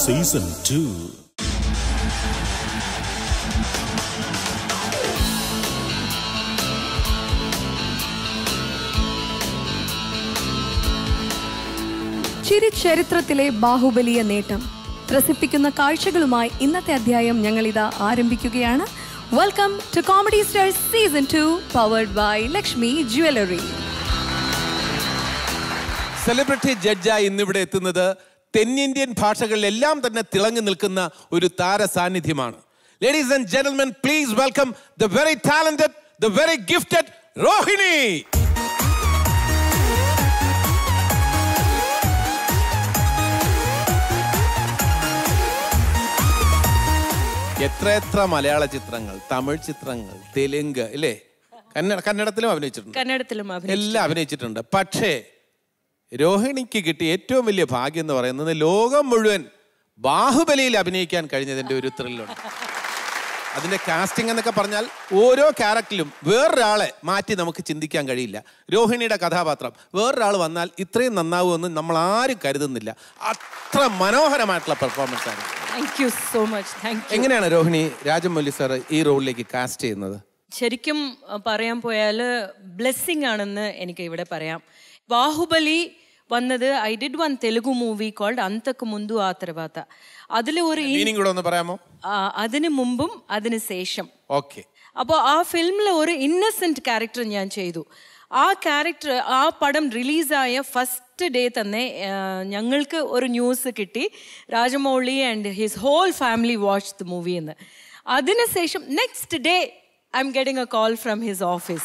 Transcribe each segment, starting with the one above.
Season two ചിരി ചരിത്രത്തിലെ ബാഹുബലിയ നേട്ടം ത്രസിപ്പിക്കുന്ന കാഴ്ചകളുമായി ഇന്നത്തെ അധ്യായം ഞങ്ങൾ ഇതാ ആരംഭിക്കുകയാണ് welcome to comedy stars season two powered by Lakshmi jewellery celebrity ജഡ്ജായി ഇന്നിവിടെ എത്തുന്നത് തെന്നിന്ത്യൻ ഭാഷകളിലെല്ലാം തന്നെ തിളങ്ങി നിൽക്കുന്ന ഒരു താര സാന്നിധ്യമാണ് ladies and gentlemen please welcome the very talented the very gifted Rohini എത്രയെത്ര മലയാള ചിത്രങ്ങൾ തമിഴ് ചിത്രങ്ങൾ തെലുങ്ക് അല്ലേ കന്നഡ കന്നഡത്തിലും അഭിനയിച്ചിട്ടുണ്ട് കന്നഡത്തിലും അഭിനയിച്ചു. എല്ലാം അഭിനയിച്ചിട്ടുണ്ട് പക്ഷേ രോഹിണിക്ക് കിട്ടിയ ഏറ്റവും വലിയ ഭാഗ്യം എന്ന് പറയുന്നത് ലോകം മുഴുവൻ ബാഹുബലിയിൽ അഭിനയിക്കാൻ കഴിഞ്ഞതിന്റെ ഒരു ത്രില്ലുണ്ട് അതിന്റെ കാസ്റ്റിംഗ് എന്നൊക്കെ പറഞ്ഞാൽ ഓരോ ക്യാരക്ടറിലും വേറൊരാളെ മാറ്റി നമുക്ക് ചിന്തിക്കാൻ കഴിയില്ല രോഹിണിയുടെ കഥാപാത്രം വേറൊരാൾ വന്നാൽ ഇത്രയും നന്നാവുമെന്ന് നമ്മൾ ആരും കരുതുന്നില്ല അത്ര മനോഹരമായിട്ടുള്ള പെർഫോമൻസ് ആണ് thank you so much thank you എങ്ങനെയാണ് രോഹിണി രാജമൗലി സാർ ഈ റോളിലേക്ക് കാസ്റ്റ് ചെയ്യുന്നത് ശരിക്കും അഹ്, പറയാൻ പോയാൽ ബ്ലെസ്സിങ് ആണെന്ന് എനിക്ക് ഇവിടെ പറയാം ബാഹുബലി വന്നത് I did one Telugu movie called അന്തക്ക് മുന്തു ആ തർവാത്ത അതിൽ ഒരു ഈ- മീനിങ് കൂടെ ഒന്ന് പറയാമോ ആ, അതിന് മുമ്പും അതിന് ശേഷം ഓക്കെ അപ്പോൾ ആ ഫിലിമിൽ ഒരു ഇന്നസെന്റ് ക്യാരക്ടർ ഞാൻ ചെയ്തു ആ ക്യാരക്ടർ ആ പടം റിലീസായ ഫസ്റ്റ് ഡേ തന്നെ ആ, ഞങ്ങൾക്ക് ഒരു ന്യൂസ് കിട്ടി Rajamouli and his whole family watch the movie എന്ന് അതിനുശേഷം next day I am getting a call from his office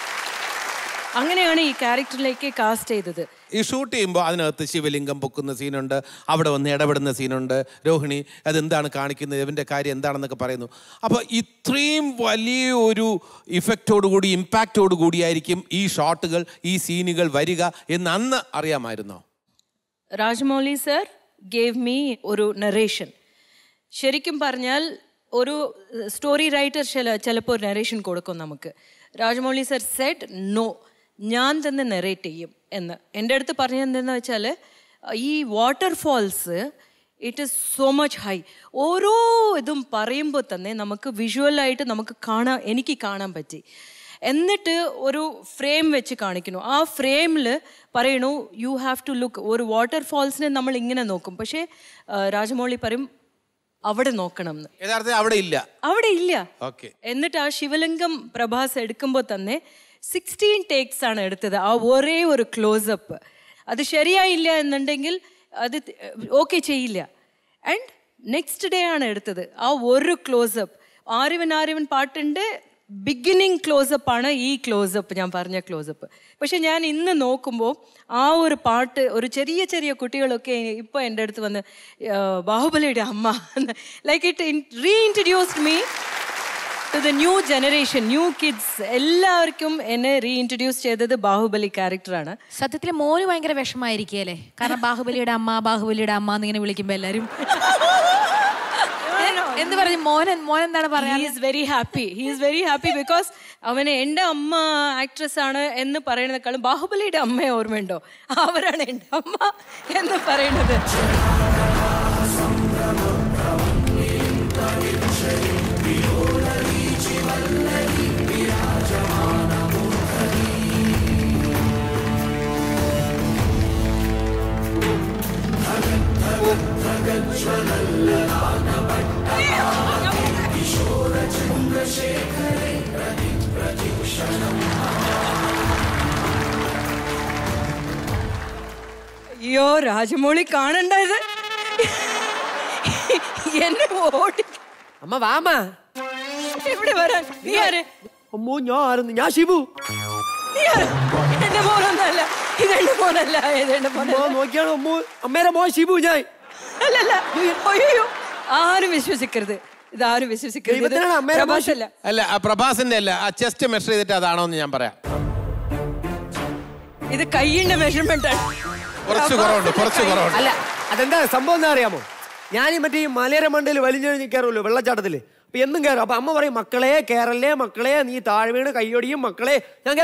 അങ്ങനെയാണ് ഈ ക്യാരക്ടറിലേക്ക് കാസ്റ്റ് ചെയ്തത് ഈ ഷൂട്ട് ചെയ്യുമ്പോൾ അതിനകത്ത് ശിവലിംഗം പൊക്കുന്ന സീനുണ്ട് അവിടെ വന്ന് ഇടപെടുന്ന സീനുണ്ട് രോഹിണി അതെന്താണ് കാണിക്കുന്നത് ഇവൻ്റെ കാര്യം എന്താണെന്നൊക്കെ പറയുന്നു അപ്പോൾ ഇത്രയും വലിയ ഒരു ഇഫക്റ്റോടു കൂടി ഇമ്പാക്റ്റോടു കൂടിയായിരിക്കും ഈ ഷോട്ടുകൾ ഈ സീനുകൾ വരിക എന്ന് അന്ന് അറിയാമായിരുന്നോ രാജമൗലി സർ ഗേവ് മീ ഒരു നറേഷൻ ശരിക്കും പറഞ്ഞാൽ ഒരു സ്റ്റോറി റൈറ്റർ ചില ചിലപ്പോൾ നറേഷൻ കൊടുക്കും നമുക്ക് രാജമൗലി സർ സെഡ് നോ ഞാൻ തന്നെ നെറേറ്റ് ചെയ്യും എന്ന് എൻ്റെ അടുത്ത് പറഞ്ഞതെന്ന് വെച്ചാൽ ഈ waterfalls it is so much high ഓരോ ഇതും പറയുമ്പോൾ തന്നെ നമുക്ക് വിഷ്വലായിട്ട് നമുക്ക് കാണാൻ എനിക്ക് കാണാൻ പറ്റി എന്നിട്ട് ഒരു ഫ്രെയിം വെച്ച് കാണിക്കുന്നു ആ ഫ്രെയിമിൽ പറയണു യു ഹാവ് ടു ലുക്ക് ഒരു വാട്ടർഫാൾസിനെ നമ്മൾ ഇങ്ങനെ നോക്കും പക്ഷേ ആ, രാജമൗളി പറയും അവിടെ നോക്കണം എന്ന് യഥാർത്ഥത്തിൽ അവിടെ ഇല്ല അവിടെ ഇല്ല ഓക്കെ എന്നിട്ട് ആ ശിവലിംഗം പ്രഭാസ് എടുക്കുമ്പോൾ തന്നെ സിക്സ്റ്റീൻ ടേക്സ് ആണ് എടുത്തത് ആ ഒരേ ഒരു ക്ലോസപ്പ് അത് ശരിയായില്ല എന്നുണ്ടെങ്കിൽ അത് ഓക്കെ ചെയ്യില്ല ആൻഡ് നെക്സ്റ്റ് ഡേ ആണ് എടുത്തത് ആ ഒരു ക്ലോസപ്പ് ആരിവൻ ആരിവൻ പാട്ടിൻ്റെ ബിഗിനിങ് ക്ലോസപ്പ് ആണ് ഈ ക്ലോസപ്പ് ഞാൻ പറഞ്ഞ ക്ലോസപ്പ് പക്ഷെ ഞാൻ ഇന്ന് നോക്കുമ്പോൾ ആ ഒരു പാട്ട് ഒരു ചെറിയ ചെറിയ കുട്ടികളൊക്കെ ഇപ്പോൾ എൻ്റെ അടുത്ത് വന്ന് ആ, ബാഹുബലിയുടെ അമ്മ like it reintroduced me to the new generation new kids എല്ലാവർക്കും എന്നെ റീഇൻട്രൊഡ്യൂസ് ചെയ്തത് ബാഹുബലി ക്യാരക്ടറാണ് സത്യത്തിൽ മോന് ഭയങ്കര വിഷമായിരിക്കല്ലേ കാരണം ബാഹുബലിയുടെ അമ്മ ബാഹുബലിയുടെ അമ്മ എന്നിങ്ങനെ വിളിക്കുമ്പോ എല്ലാരും എന്ത് പറഞ്ഞു മോൻ മോൻ എന്താണ് പറയാ he is very happy he is very happy because അവന് എൻ്റെ അമ്മ ആക്ട്രസ് ആണ് എന്ന് പറയുന്നതിനേക്കാളും ബാഹുബലിയുടെ അമ്മയെ ഓർമ്മയുണ്ടോ അവരാണ് എൻ്റെ അമ്മ എന്ന് പറയുന്നത് അയ്യോ രാജമൗളി കാണണ്ട ഇത് എന്നെ ഓടി അമ്മ വാമ ഇവിടെ വരാൻ നീ ആര് അമ്മോ ഞാൻ ആരെന്ന് ഞാൻ ഷിബു നീ ആര് എന്റെ മോനൊന്നല്ല ഇതെന്റെ മോനല്ല ഇതെന്റെ മോനല്ല അമ്മോ നോക്കിയാണ് അമ്മോ അമ്മേരെ മോ ഷിബു ഞാൻ അല്ലല്ല അയ്യോ ആരും വിശ്വസിക്കരുത് ഇതാരും വിശ്വസിക്കരുത് ഇത് ദൈവത്തിനാണ് അമ്മേരെ പ്രഭാസല്ല അല്ല ആ പ്രഭാസിന്റെ അല്ല ആ ചെസ്റ്റ് മെഷർ ചെയ്തിട്ട് അതാണോ എന്ന് ഞാൻ പറയാം ഇത് കൈയിന്റെ മെഷർമെന്റ് ആണ് കുറച്ച് കുറവുണ്ട് കുറച്ച് കുറവുണ്ട് അല്ല അതെന്താ സംഭവം എന്താ അറിയാമോ ഞാൻ ഈ മറ്റേ ഈ മലയര മണ്ടയിൽ വലിഞ്ഞെഴിഞ്ഞ് കയറുമല്ലോ വെള്ളച്ചാട്ടത്തില് അപ്പൊ എന്നും കയറും അപ്പൊ അമ്മ പറയും മക്കളെ കേറല്ലേ മക്കളെ നീ താഴെ വീണ് കയ്യൊടിയും മക്കളെ ഞാൻ കേൾക്കൂല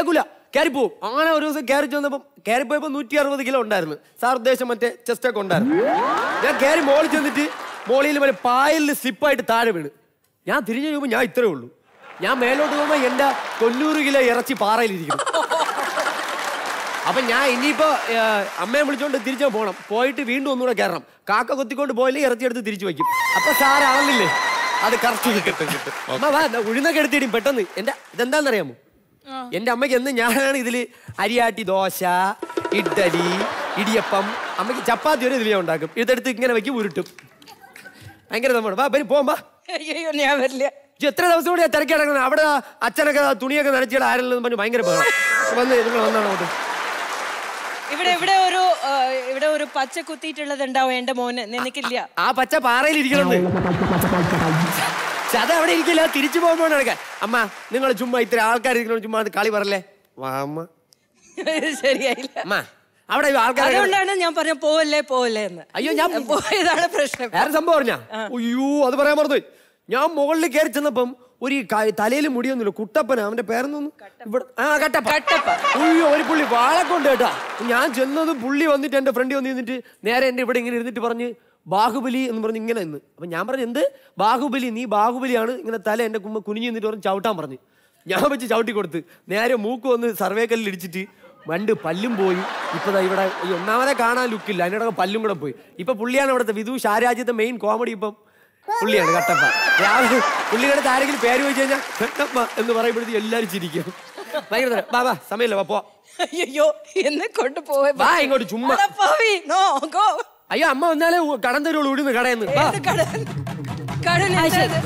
കയറിപ്പോവും അങ്ങനെ ഒരു ദിവസം കയറി ചെന്നപ്പം കയറിപ്പോയപ്പോൾ നൂറ്റി അറുപത് കിലോ ഉണ്ടായിരുന്നു സാർ ഉദ്ദേശം മറ്റേ ചെസ്റ്റ് ഒക്കെ ഉണ്ടായിരുന്നു ഞാൻ കയറി മോളിൽ ചെന്നിട്ട് മോളിൽ മറ്റേ പായലിൽ സ്ലിപ്പായിട്ട് താഴെ വീണ് ഞാൻ തിരിഞ്ഞു നോക്കുമ്പോൾ ഞാൻ ഇത്രേ ഉള്ളൂ ഞാൻ മേലോട്ട് പോകുമ്പോൾ എൻ്റെ തൊണ്ണൂറ് കിലോ ഇറച്ചി പാറയിലിരിക്കുന്നു അപ്പൊ ഞാൻ ഇനിയിപ്പോ ഏ, അമ്മയെ വിളിച്ചോണ്ട് തിരിച്ചു പോകണം പോയിട്ട് വീണ്ടും ഒന്നുകൂടെ കയറണം കാക്ക കൊത്തിക്കൊണ്ട് പോയില്ലേ ഇറച്ചി എടുത്ത് തിരിച്ചു വയ്ക്കും അപ്പൊ സാർ ആവുന്നില്ലേ അത് കറക്റ്റ് കിട്ടും കിട്ടും അമ്മ വാ എന്നാ ഉഴുന്നൊക്കെ എടുത്തിടും പെട്ടെന്ന് എന്റെ ഇതെന്താണെന്നറിയാമോ എന്റെ അമ്മയ്ക്ക് എന്ന് ഞാനാണ് ഇതില് അരിയാട്ടി ദോശ ഇഡ്ഡലി ഇടിയപ്പം അമ്മയ്ക്ക് ചപ്പാത്തി വരെ ഇതിലേ ഉണ്ടാക്കും ഇതെടുത്ത് ഇങ്ങനെ വെക്കും ഉരുട്ടും ഭയങ്കര നമ്മൾ വാ വരും പോവാം വാ അയ്യോ ഞാൻ വരില്ല ഇജ്ജ് എത്ര ദിവസം കൂടി തിരക്കി കിടക്കുന്നത് അവിടെ ആ അച്ഛനൊക്കെ ആ തുണിയൊക്കെ നനച്ചിട്ട് ആരെല്ലാം പറഞ്ഞു ഭയങ്കര ബഹളം വന്ന് നിങ്ങൾ വന്നാണ് അങ്ങോട്ട് ഇവിടെ ഇവിടെ ഒരു ആ, ഇവിടെ ഒരു പച്ച കുത്തിയിട്ടുള്ളത് ഉണ്ടാവും എന്റെ മോന് നിനക്കില്ല ആ പച്ച പാറയിൽ ഇരിക്കണമെന്ന് പക്ഷെ അത് അവിടെ ഇരിക്കില്ല തിരിച്ചു പോകുമ്പോൾ നടക്കാൻ അമ്മ നിങ്ങൾ ചുമ്മാ ഇത്ര ആൾക്കാർ ഇരിക്കണം ചുമ്മാ അത് കളി പറല്ലേ വാ അമ്മ ശരിയായില്ല അമ്മ അവിടെ ആൾക്കാർ അതുകൊണ്ടാണ് ഞാൻ പറഞ്ഞ പോവല്ലേ പോവല്ലേ എന്ന് അയ്യോ ഞാൻ പോയതാണ് പ്രശ്നം വേറെ സംഭവം പറഞ്ഞ അയ്യോ അത് പറയാൻ മറന്നു ഞാൻ മുകളിൽ കയറി ചെന്നപ്പം ഒരു തലയിൽ മുടിയൊന്നുമില്ല കുട്ടപ്പന അവന്റെ പേരെന്നൊന്നും ഇവിടെ ആ കട്ടപ്പ കട്ടപ്പ. അയ്യോ ഒരു പുള്ളി വാളക്കൊണ്ട് കേട്ടാ ഞാൻ ചെന്നത് പുള്ളി വന്നിട്ട് എന്റെ ഫ്രണ്ട് വന്ന് നിന്നിട്ട് നേരെ എന്റെ ഇവിടെ ഇങ്ങനെ ഇരുന്നിട്ട് പറഞ്ഞ് ബാഹുബലി എന്ന് പറഞ്ഞ് ഇങ്ങനെ നിന്ന് അപ്പൊ ഞാൻ പറഞ്ഞു എന്ത് ബാഹുബലി നീ ബാഹുബലിയാണ് ഇങ്ങനെ തല എന്റെ കുമ്മ കുനിഞ്ഞു നിന്നിട്ട് പറഞ്ഞ് ചവിട്ടാൻ പറഞ്ഞു ഞാൻ വെച്ച് ചവിട്ടി കൊടുത്ത് നേരെ മൂക്ക് വന്ന് സർവേ കല്ലിൽ ഇടിച്ചിട്ട് വണ്ട് പല്ലും പോയി ഇപ്പൊ ദാ ഇവിടെ ഈ ഒന്നാമതെ കാണാൻ ലുക്കില്ല അതിനിടെ പല്ലും കൂടെ പോയി ഇപ്പൊ പുള്ളിയാണ് ഇവിടുത്തെ വിധു ഷാരാജ്യത്തെ മെയിൻ കോമഡി ഇപ്പം പുള്ളിയാണ് കട്ടപ്പ രാവിലെ പുള്ളിയുടെ ആരെങ്കിലും പേര് ചോദിച്ചു കഴിഞ്ഞാൽ കട്ടപ്പ എന്ന് പറയുമ്പോഴത്തേക്ക് എല്ലാവരും ചിരിക്കും ഭയങ്കര തരം. വാ വാ സമയമില്ല വാ പോ അയ്യോ എന്നെ കൊണ്ട് പോയ വാ ഇങ്ങോട്ട് ചുമ്മാ നോ ഗോ അയ്യോ അമ്മ വന്നാലേ ഉ- കടം തരുള്ളൂ ഇവിടുന്ന് കടയെന്ന് വാ കടൻ കടൻ എന്താ ഇത്?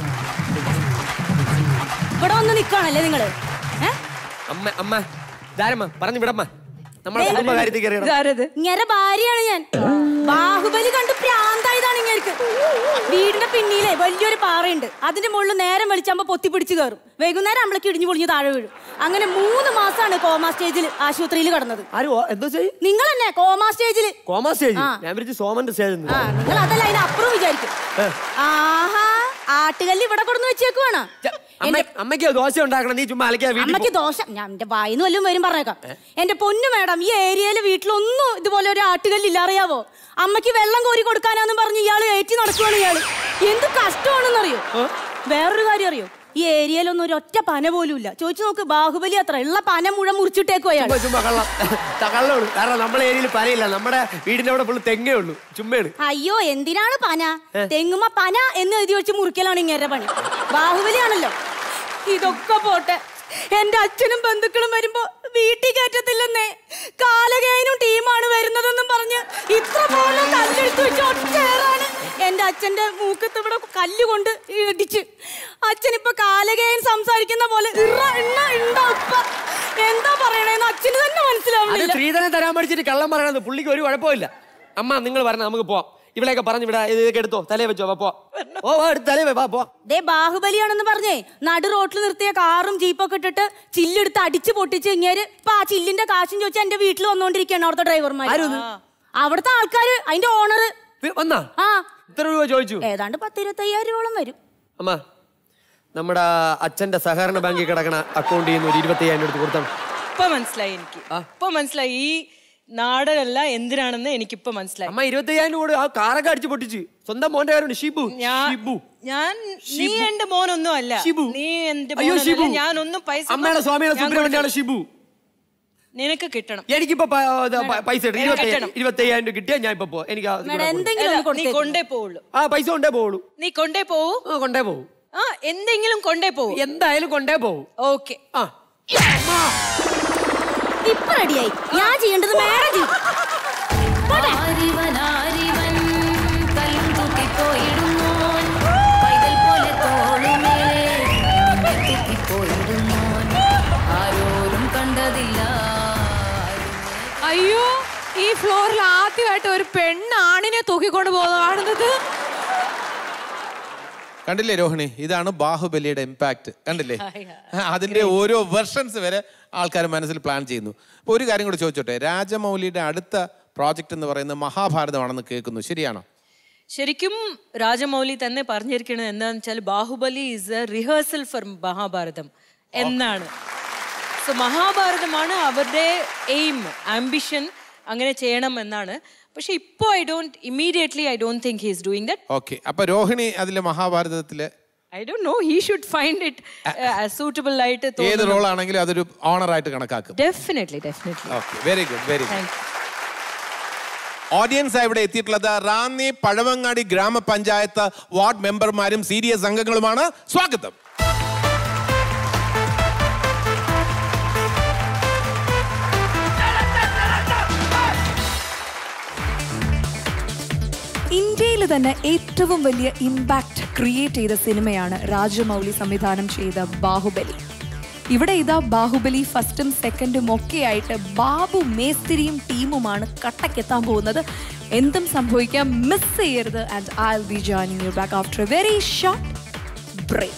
ഇവിടെ വന്ന് നിൽക്കുകയാണല്ലേ നിങ്ങള് ഏ? അമ്മ അമ്മ ധാരമ്മ പറഞ്ഞു വിടമ്മ നമ്മളെ കുടുംബ കാര്യത്തിൽ കയറിയണം ഇതാരത് ഇങ്ങനെ ഭാര്യയാണ് ഞാൻ ബാഹുബലി കണ്ട് പ്രാന്തായതാണ് ഇങ്ങനെ വീടിന്റെ പിന്നിലെ വലിയൊരു പാറയുണ്ട് അതിന്റെ മുകളിൽ നേരം വെളിച്ചാകുമ്പോ പൊത്തി പിടിച്ച് കയറും വൈകുന്നേരം നമ്മളൊക്കെ ഇടിഞ്ഞു പൊളിഞ്ഞ് താഴെ വീഴും അങ്ങനെ മൂന്ന് മാസമാണ് കോമാ സ്റ്റേജിൽ ആശുപത്രിയിൽ കടന്നത് ആരും എന്താ ചെയ്യും നിങ്ങൾ തന്നെ കോമാ സ്റ്റേജിൽ കോമാ സ്റ്റേജ് ആ. ഞാൻ വിളിച്ച് സോമന്റെ സ്റ്റേജ് ആ നിങ്ങൾ അതല്ല അതിനപ്പുറം വിചാരിക്കും ആഹാ ആട്ടുകല്ല് ഇവിടെ കൊടുന്ന് വെച്ചേക്കുവാണ് അമ്മയ്ക്ക് ദോശ ഉണ്ടാക്കണം നീ ചുമ്മാ അലക്കാ വീട്ടിൽ അമ്മക്ക് ദോശ ഞാൻ എന്റെ വായിന്ന് വല്ലതും വരും പറഞ്ഞേക്കാം എന്റെ പൊന്നു മേഡം ഈ ഏരിയയിലെ വീട്ടിലൊന്നും ഇതുപോലെ ഒരു ആട്ടുകല്ലില്ല അറിയാവോ അമ്മക്ക് വെള്ളം കോരി കൊടുക്കാനാന്നും പറഞ്ഞ് ഇയാള് ഏറ്റി നടക്കുവാണ് ഇയാള് എന്ത് കഷ്ടമാണെന്നറിയോ വേറൊരു കാര്യം അറിയോ ഈ ഏരിയയിലൊന്നും ഒരു ഒറ്റ പന പോലും ഇല്ല ചോദിച്ചു നോക്ക് ബാഹുബലി അത്ര ഉള്ള പന മുഴുവൻ മുറിച്ചിട്ടേക്കോ അയാൾ ചുമ്മാ ചുമ്മാ കള്ളം ത- കള്ളമാണ് കാരണം നമ്മളെ ഏരിയയിൽ പനയില്ല നമ്മുടെ വീടിന്റെ അവിടെ ഫുള്ള് തെങ്ങേ ഉള്ളൂ ചുമ്മയാണ് അയ്യോ എന്തിനാണ് പന തെങ്ങുമ്മ പന എന്ന് എഴുതി വെച്ച് മുറിക്കലാണ് ഇങ്ങനെ പണി ബാഹുബലിയാണല്ലോ ഇതൊക്കെ പോട്ടെ എന്റെ അച്ഛനും ബന്ധുക്കളും വരുമ്പോ വീട്ടിൽ കയറ്റത്തില്ലെന്നേ കാലകേനും ടീമാണ് വരുന്നതെന്നും പറഞ്ഞ് ഇത്ര പോലെ കല്ലെടുത്ത് വെച്ച് ഒറ്റേറാണ് എന്റെ അച്ഛന്റെ മൂക്കത്ത് ഇവിടെ കല്ല് കൊണ്ട് ഇടിച്ച് അച്ഛൻ ഇപ്പൊ കാലകേയൻ സംസാരിക്കുന്ന പോലെ ഇറ ഇണ്ണ ഇണ്ട ഉപ്പ എന്താ പറയണേന്ന് അച്ഛന് തന്നെ അത് മനസ്സിലാവുന്നില്ല സ്ത്രീധനം തരാൻ പഠിച്ചിട്ട് കള്ളം പറയണത് പുള്ളിക്ക് ഒരു കുഴപ്പമില്ല അമ്മ നിങ്ങൾ പറഞ്ഞ നമുക്ക് പോവാം ഇവിടെയൊക്കെ പറഞ്ഞു വിടാ ഇതൊക്കെ എടുത്തോ തലേ വെച്ചോ വാ പോവാം ഓ വാ എടുത്ത് തലേ വേ, വാ പോ ദേ ബാഹുബലിയാണെന്ന് പറഞ്ഞേ നടു റോട്ടിൽ നിർത്തിയ കാറും ജീപ്പൊക്കെ ഇട്ടിട്ട് ചില്ലെടുത്ത് അടിച്ചു പൊട്ടിച്ച് ഇങ്ങേര് ഇപ്പൊ ആ ചില്ലിന്റെ കാശും ചോദിച്ചാൽ എന്റെ വീട്ടിൽ വന്നോണ്ടിരിക്കുകയാണ് അവിടുത്തെ ഡ്രൈവർമാർ അവിടുത്തെ ആൾക്കാര് അതിന്റെ ഓണർ വി- വന്നാ ആ ഇത്ര രൂപ ചോദിച്ചു ഏതാണ്ട് പത്തിരുപത്തയ്യായിരം രൂപയോളം വരും അമ്മ നമ്മുടെ അച്ഛന്റെ സഹകരണ ബാങ്കിൽ കിടക്കണ അക്കൗണ്ടിൽ നിന്ന് ഒരു ഇരുപത്തി അയ്യായിരം എടുത്ത് കൊടുത്താൽ ഇപ്പൊ മനസ്സിലായി എനിക്ക് ഇപ്പൊ മനസ്സിലായി ഈ നാടകമല്ല എന്തിനാണെന്ന് എനിക്കിപ്പൊ മനസ്സിലായി അമ്മ ഇരുപത്തി അയ്യായിരം കൂടെ ആ കാറൊക്കെ അടിച്ച് പൊട്ടിച്ച് സ്വന്തം മോന്റെ കാര്യമുണ്ട് ഷിബു ഞാൻ ഷിബു ഞാൻ നീ എന്റെ മോനൊന്നും അല്ല ഷിബു നീ എന്റെ അയ്യോ മോനല്ല. ഷിബു ഞാനൊന്നും പൈസ അമ്മയുടെ സ്വാമിയുടെ ഞാൻ സുബ്രഹ്മണ്യാണ് കൊടുത്തു. ഷിബു നിനക്ക് കിട്ടണം എനിക്കിപ്പോ പ- ഇത് പ- പൈസ എനിക്ക് കെട്ടണം. ഇരുപത്തി അയ്യായിരം രൂപ കിട്ടിയാ ഞാൻ ഇപ്പൊ പോവാം എനിക്ക് ആ ഇത് മേഡം കൂടെ കൊടുക്ക്. എന്തെങ്കിലും അല്ല, ഒന്ന് നീ കൊടുത്തേക്ക്. കൊണ്ടേ പോവുള്ളൂ ആ പൈസ കൊണ്ടേ പോവുള്ളൂ നീ കൊണ്ടേ പോവൂ ആ കൊണ്ടേ പോവും ആ എന്തെങ്കിലും കൊണ്ടേ പോവൂ എന്തായാലും കൊണ്ടേ പോവും ഓക്കെ ആ ഇപ്പൊ റെഡിയായി ഞാൻ ചെയ്യേണ്ടത് മേഡം ചെയ്യും പോട്ടെ. ആരിവൻ ആരിവൻ കല്ലും തൂക്കിപ്പോയിടുന്നോൻ പൈതൽ പോലെ തോളുമേലെ നിന്നെ തൂക്കിപ്പോയിടുന്നോൻ ആരോരും കണ്ടതില്ല അയ്യോ ഈ ഫ്ലോറിൽ ആദ്യമായിട്ട് ഒരു പെണ്ണ് ആണിനെ തൂക്കിക്കൊണ്ട് പോകുന്ന കാണുന്നത് കണ്ടില്ലേ രോഹിണി ഇതാണ് ബാഹുബലിയുടെ ഇമ്പാക്ട് കണ്ടില്ലേ അതിന്റെ ഓരോ വെർഷൻസ് വരെ ആൾക്കാർ മനസ്സിൽ പ്ലാൻ ചെയ്യുന്നു അപ്പോൾ ഒരു കാര്യം കൂടി ചോദിച്ചോട്ടെ രാജമൗലിയുടെ അടുത്ത പ്രോജക്റ്റ് എന്ന് പറയുന്നത് മഹാഭാരതമാണെന്ന് കേൾക്കുന്നു ശരിയാണോ ശരിക്കും രാജമൗലി തന്നെ പറഞ്ഞിരിക്കുന്നത് എന്താന്ന് വെച്ചാൽ Baahubali is a rehearsal for Mahabharatam എന്നാണ് സോ മഹാഭാരതമാണ് അവരുടെ എയിം ആംബിഷൻ അങ്ങനെ ചെയ്യണം എന്നാണ് പക്ഷെ ഇപ്പോൾ I don't immediately I don't think he's doing that okay അപ്പൊ രോഹിണി അതിലെ മഹാഭാരതത്തിലെ I don't know he should find it suitable ആയിട്ട് ഏത് റോൾ ആണെങ്കിലും അതൊരു ഓണർ ആയിട്ട് കണക്കാക്കും definitely definitely okay very good very good thank audience ഇവിടെ എത്തിയിട്ടുള്ളത് റാന്നി പഴവങ്ങാടി ഗ്രാമപഞ്ചായത്ത് വാർഡ് മെമ്പർമാരും സീരിയസ് അംഗങ്ങളുമാണ് സ്വാഗതം ഇന്ത്യയിൽ തന്നെ ഏറ്റവും വലിയ ഇമ്പാക്ട് ക്രിയേറ്റ് ചെയ്ത സിനിമയാണ് രാജമൗലി സംവിധാനം ചെയ്ത ബാഹുബലി ഇവിടെ ഇതാ ബാഹുബലി ഫസ്റ്റും സെക്കൻഡും ഒക്കെ ആയിട്ട് ബാബു മേസ്തിരിയും ടീമുമാണ് കട്ടക്കെത്താൻ പോകുന്നത് എന്തും സംഭവിക്കാം മിസ് ചെയ്യരുത് and I be joining you back after a very short break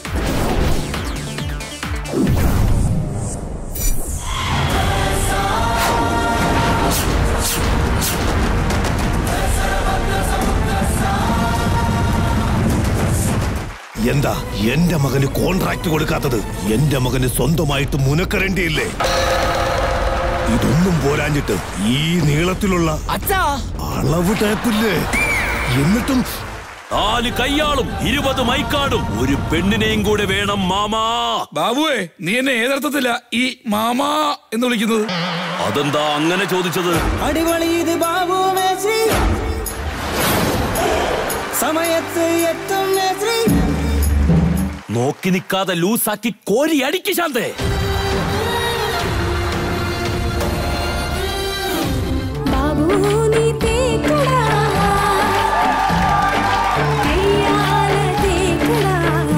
എന്താ എന്റെ മകന് കോൺട്രാക്ട് കൊടുക്കാത്തത് എന്റെ മകന് സ്വന്തമായിട്ട് മുനക്കരണ്ടിയില്ലേ ഇതൊന്നും പോരാഞ്ഞിട്ട് ഈ നീളത്തിലുള്ള അളവ് ടേപ്പില്ലേ എന്നിട്ടും നാല് കയ്യാളും ഇരുപത് മൈക്കാടും ഒരു പെണ്ണിനെയും കൂടെ വേണം മാമാ ബാബുവേ നീ എന്നെ ഏതർത്ഥത്തില ഈ മാമാ എന്ന് വിളിക്കുന്നത് അതെന്താ അങ്ങനെ ചോദിച്ചത് അടിപൊളി ഇത് ബാബു മേശ്രീ സമയത്ത് എത്തും മേശ്രീ നോക്കി നിൽക്കാതെ ലൂസാക്കി കോരി അടിക്ക് ശാന്തേ ബാബു നീ തേക്കടാ കയ്യാല തേക്കടാ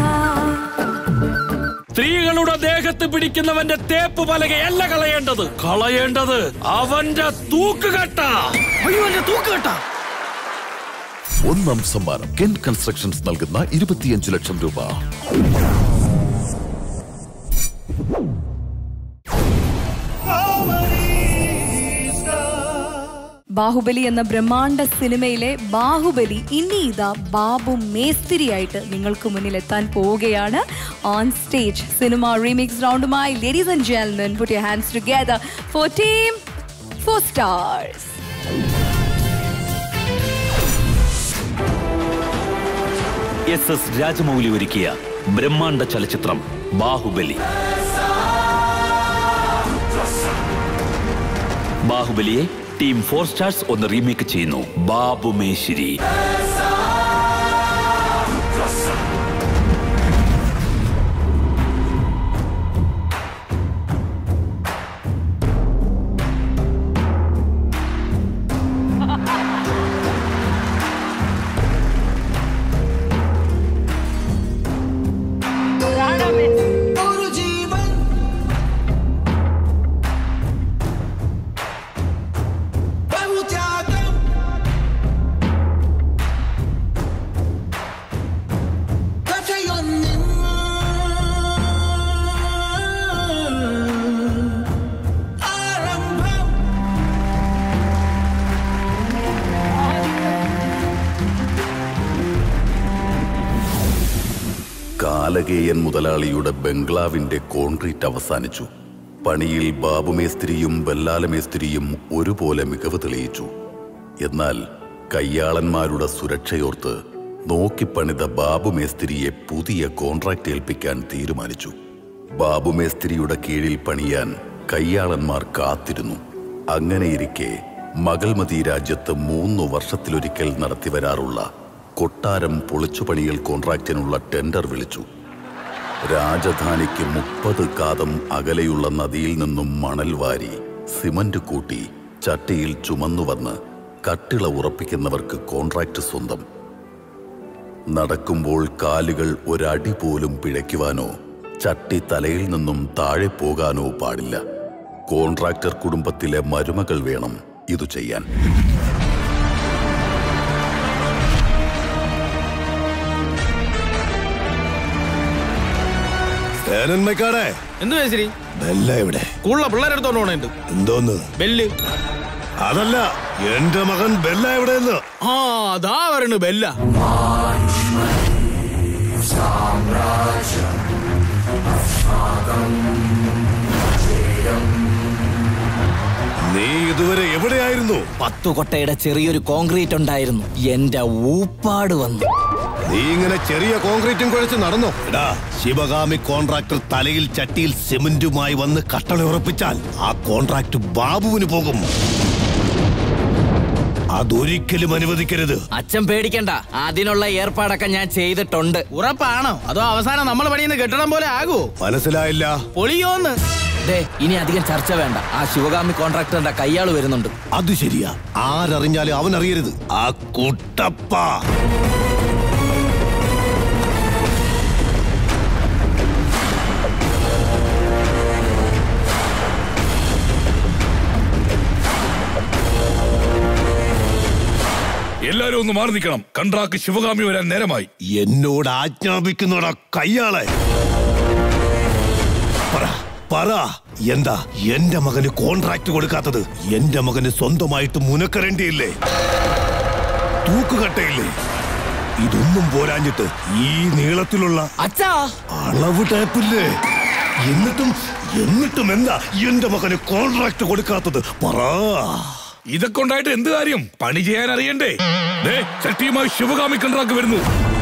സ്ത്രീകളുടെ ദേഹത്ത് പിടിക്കുന്നവന്റെ തേപ്പ് പലകയല്ല കളയേണ്ടത് കളയേണ്ടത് അവന്റെ തൂക്കുകെട്ട അയ്യോ എന്റെ തൂക്കുകെട്ട ഒന്നാം സമ്മാനം കെൻ കൺസ്ട്രക്ഷൻസ് നൽകുന്ന ഇരുപത്തിയഞ്ച് ലക്ഷം രൂപ ബാഹുബലി എന്ന ബ്രഹ്മാണ്ഡ സിനിമയിലെ ബാഹുബലി ഇനി ഇതാ ബാബു മേസ്തിരിയായിട്ട് നിങ്ങൾക്ക് മുന്നിൽ എത്താൻ പോവുകയാണ് ഓൺ സ്റ്റേജ് സിനിമ റീമിക്സ് റൗണ്ടുമായി ladies and gentlemen put your hands together for team four stars S S Rajamouli ഒരുക്കിയ ബ്രഹ്മാണ്ഡ ചലച്ചിത്രം ബാഹുബലി ബാഹുബലിയെ ടീം ഫോർ സ്റ്റാർസ് ഒന്ന് റീമേക്ക് ചെയ്യുന്നു ബാബു മേശിരി ഒരു ജീവൻ ബഹുത്യാഗം കഥയൊന്നിൻ ആരംഭം കാലകേയൻ മുതലാളിയുടെ ബംഗ്ലാവിന്റെ കോൺക്രീറ്റ് അവസാനിച്ചു പണിയിൽ ബാബുമേസ്ത്രിയും ബല്ലാലമേസ്ത്രിയും ഒരുപോലെ മികവ് തെളിയിച്ചു എന്നാൽ കയ്യാളന്മാരുടെ സുരക്ഷയോർത്ത് നോക്കിപ്പണിത ബാബുമേസ്ത്രിയെ പുതിയ കോൺട്രാക്ട് ഏൽപ്പിക്കാൻ തീരുമാനിച്ചു ബാബുമേസ്ത്രിയുടെ കീഴിൽ പണിയാൻ കയ്യാളന്മാർ കാത്തിരുന്നു അങ്ങനെയിരിക്കെ മകൾമതി രാജ്യത്ത് മൂന്നു വർഷത്തിലൊരിക്കൽ നടത്തിവരാറുള്ള കൊട്ടാരം പൊളിച്ചുപണിയൽ കോൺട്രാക്റ്റിനുള്ള ടെൻഡർ വിളിച്ചു രാജധാനിക്ക് മുപ്പത് കാതം അകലെയുള്ള നദിയിൽ നിന്നും മണൽ വാരി സിമന്റ് കൂട്ടി ചട്ടിയിൽ ചുമന്നുവന്ന് കട്ടിള ഉറപ്പിക്കുന്നവർക്ക് കോൺട്രാക്ട് സ്വന്തം നടക്കുമ്പോൾ കാലുകൾ ഒരടി പോലും പിഴയ്ക്കുവാനോ ചട്ടി തലയിൽ നിന്നും താഴെ പോകാനോ പാടില്ല കോൺട്രാക്ടർ കുടുംബത്തിലെ മരുമകൾ വേണം ഇതു ചെയ്യാൻ സേനന്മയ്ക്കാടെ എന്ത് മേശ്രീ ബെല്ല എവിടെ കൂടുതലുള്ള പിള്ളേരെടുത്തോണ്ട് പോണേണ്ട് എന്തോന്ന് ബെല്ല് അതല്ല എന്റെ മകൻ ബെല്ല എവിടെയെന്ന് ആ അതാ വരണു ബെല്ല നീ ഇതുവരെ എവിടെയായിരുന്നു പത്തുകൊട്ടയുടെ ചെറിയൊരു കോൺക്രീറ്റ് ഉണ്ടായിരുന്നു എന്റെ ഊപ്പാട് വന്നു നീ ഇങ്ങനെ ചെറിയ കോൺക്രീറ്റും കുഴച്ച് നടന്നോ എടാ ശിവകാമി കോൺട്രാക്ടർ തലയിൽ ചട്ടിയിൽ സിമന്റുമായി വന്ന് കട്ടള ഉറപ്പിച്ചാൽ ആ കോൺട്രാക്ട് ബാബുവിന് പോകും അതൊരിക്കലും അനുവദിക്കരുത് അച്ഛൻ പേടിക്കണ്ട അതിനുള്ള ഏർപ്പാടൊക്കെ ഞാൻ ചെയ്തിട്ടുണ്ട് ഉറപ്പാണോ അതോ അവസാനം നമ്മൾ പണിയുന്ന കെട്ടിടം പോലെ ആകൂ മനസ്സിലായില്ല പൊളിയോന്ന് ദേ ഇനി അധികം ചർച്ച വേണ്ട ആ ശിവകാമി കോൺട്രാക്ടറിന്റെ കയ്യാള് വരുന്നുണ്ട് അത് ശരിയാ ആരറിഞ്ഞാലും അവൻ അറിയരുത് ആ കുട്ടപ്പ എല്ലാരും ഒന്ന് മാറി നിൽക്കണം കണ്ട്രാക്ക് ശിവകാമി വരാൻ നേരമായി എന്നോട് ആജ്ഞാപിക്കുന്നോടാ കയ്യാളെ പറ പറ എന്താ എന്റെ മകന് കോൺട്രാക്ട് കൊടുക്കാത്തത് എന്റെ മകന് സ്വന്തമായിട്ട് മുനക്കരണ്ടിയില്ലേ തൂക്കുകട്ടയില്ലേ ഇതൊന്നും പോരാഞ്ഞിട്ട് ഈ നീളത്തിലുള്ള അച്ഛാ അളവ് ടേപ്പില്ലേ എന്നിട്ടും എന്നിട്ടും എന്താ എന്റെ മകന് കോൺട്രാക്ട് കൊടുക്കാത്തത് പറ ഇതൊക്കെ ഉണ്ടായിട്ട് എന്ത് കാര്യം പണി ചെയ്യാൻ അറിയണ്ടേ ദേ ചട്ടിയുമായി ശിവകാമി കണ്ട്രാക്ക് വരുന്നു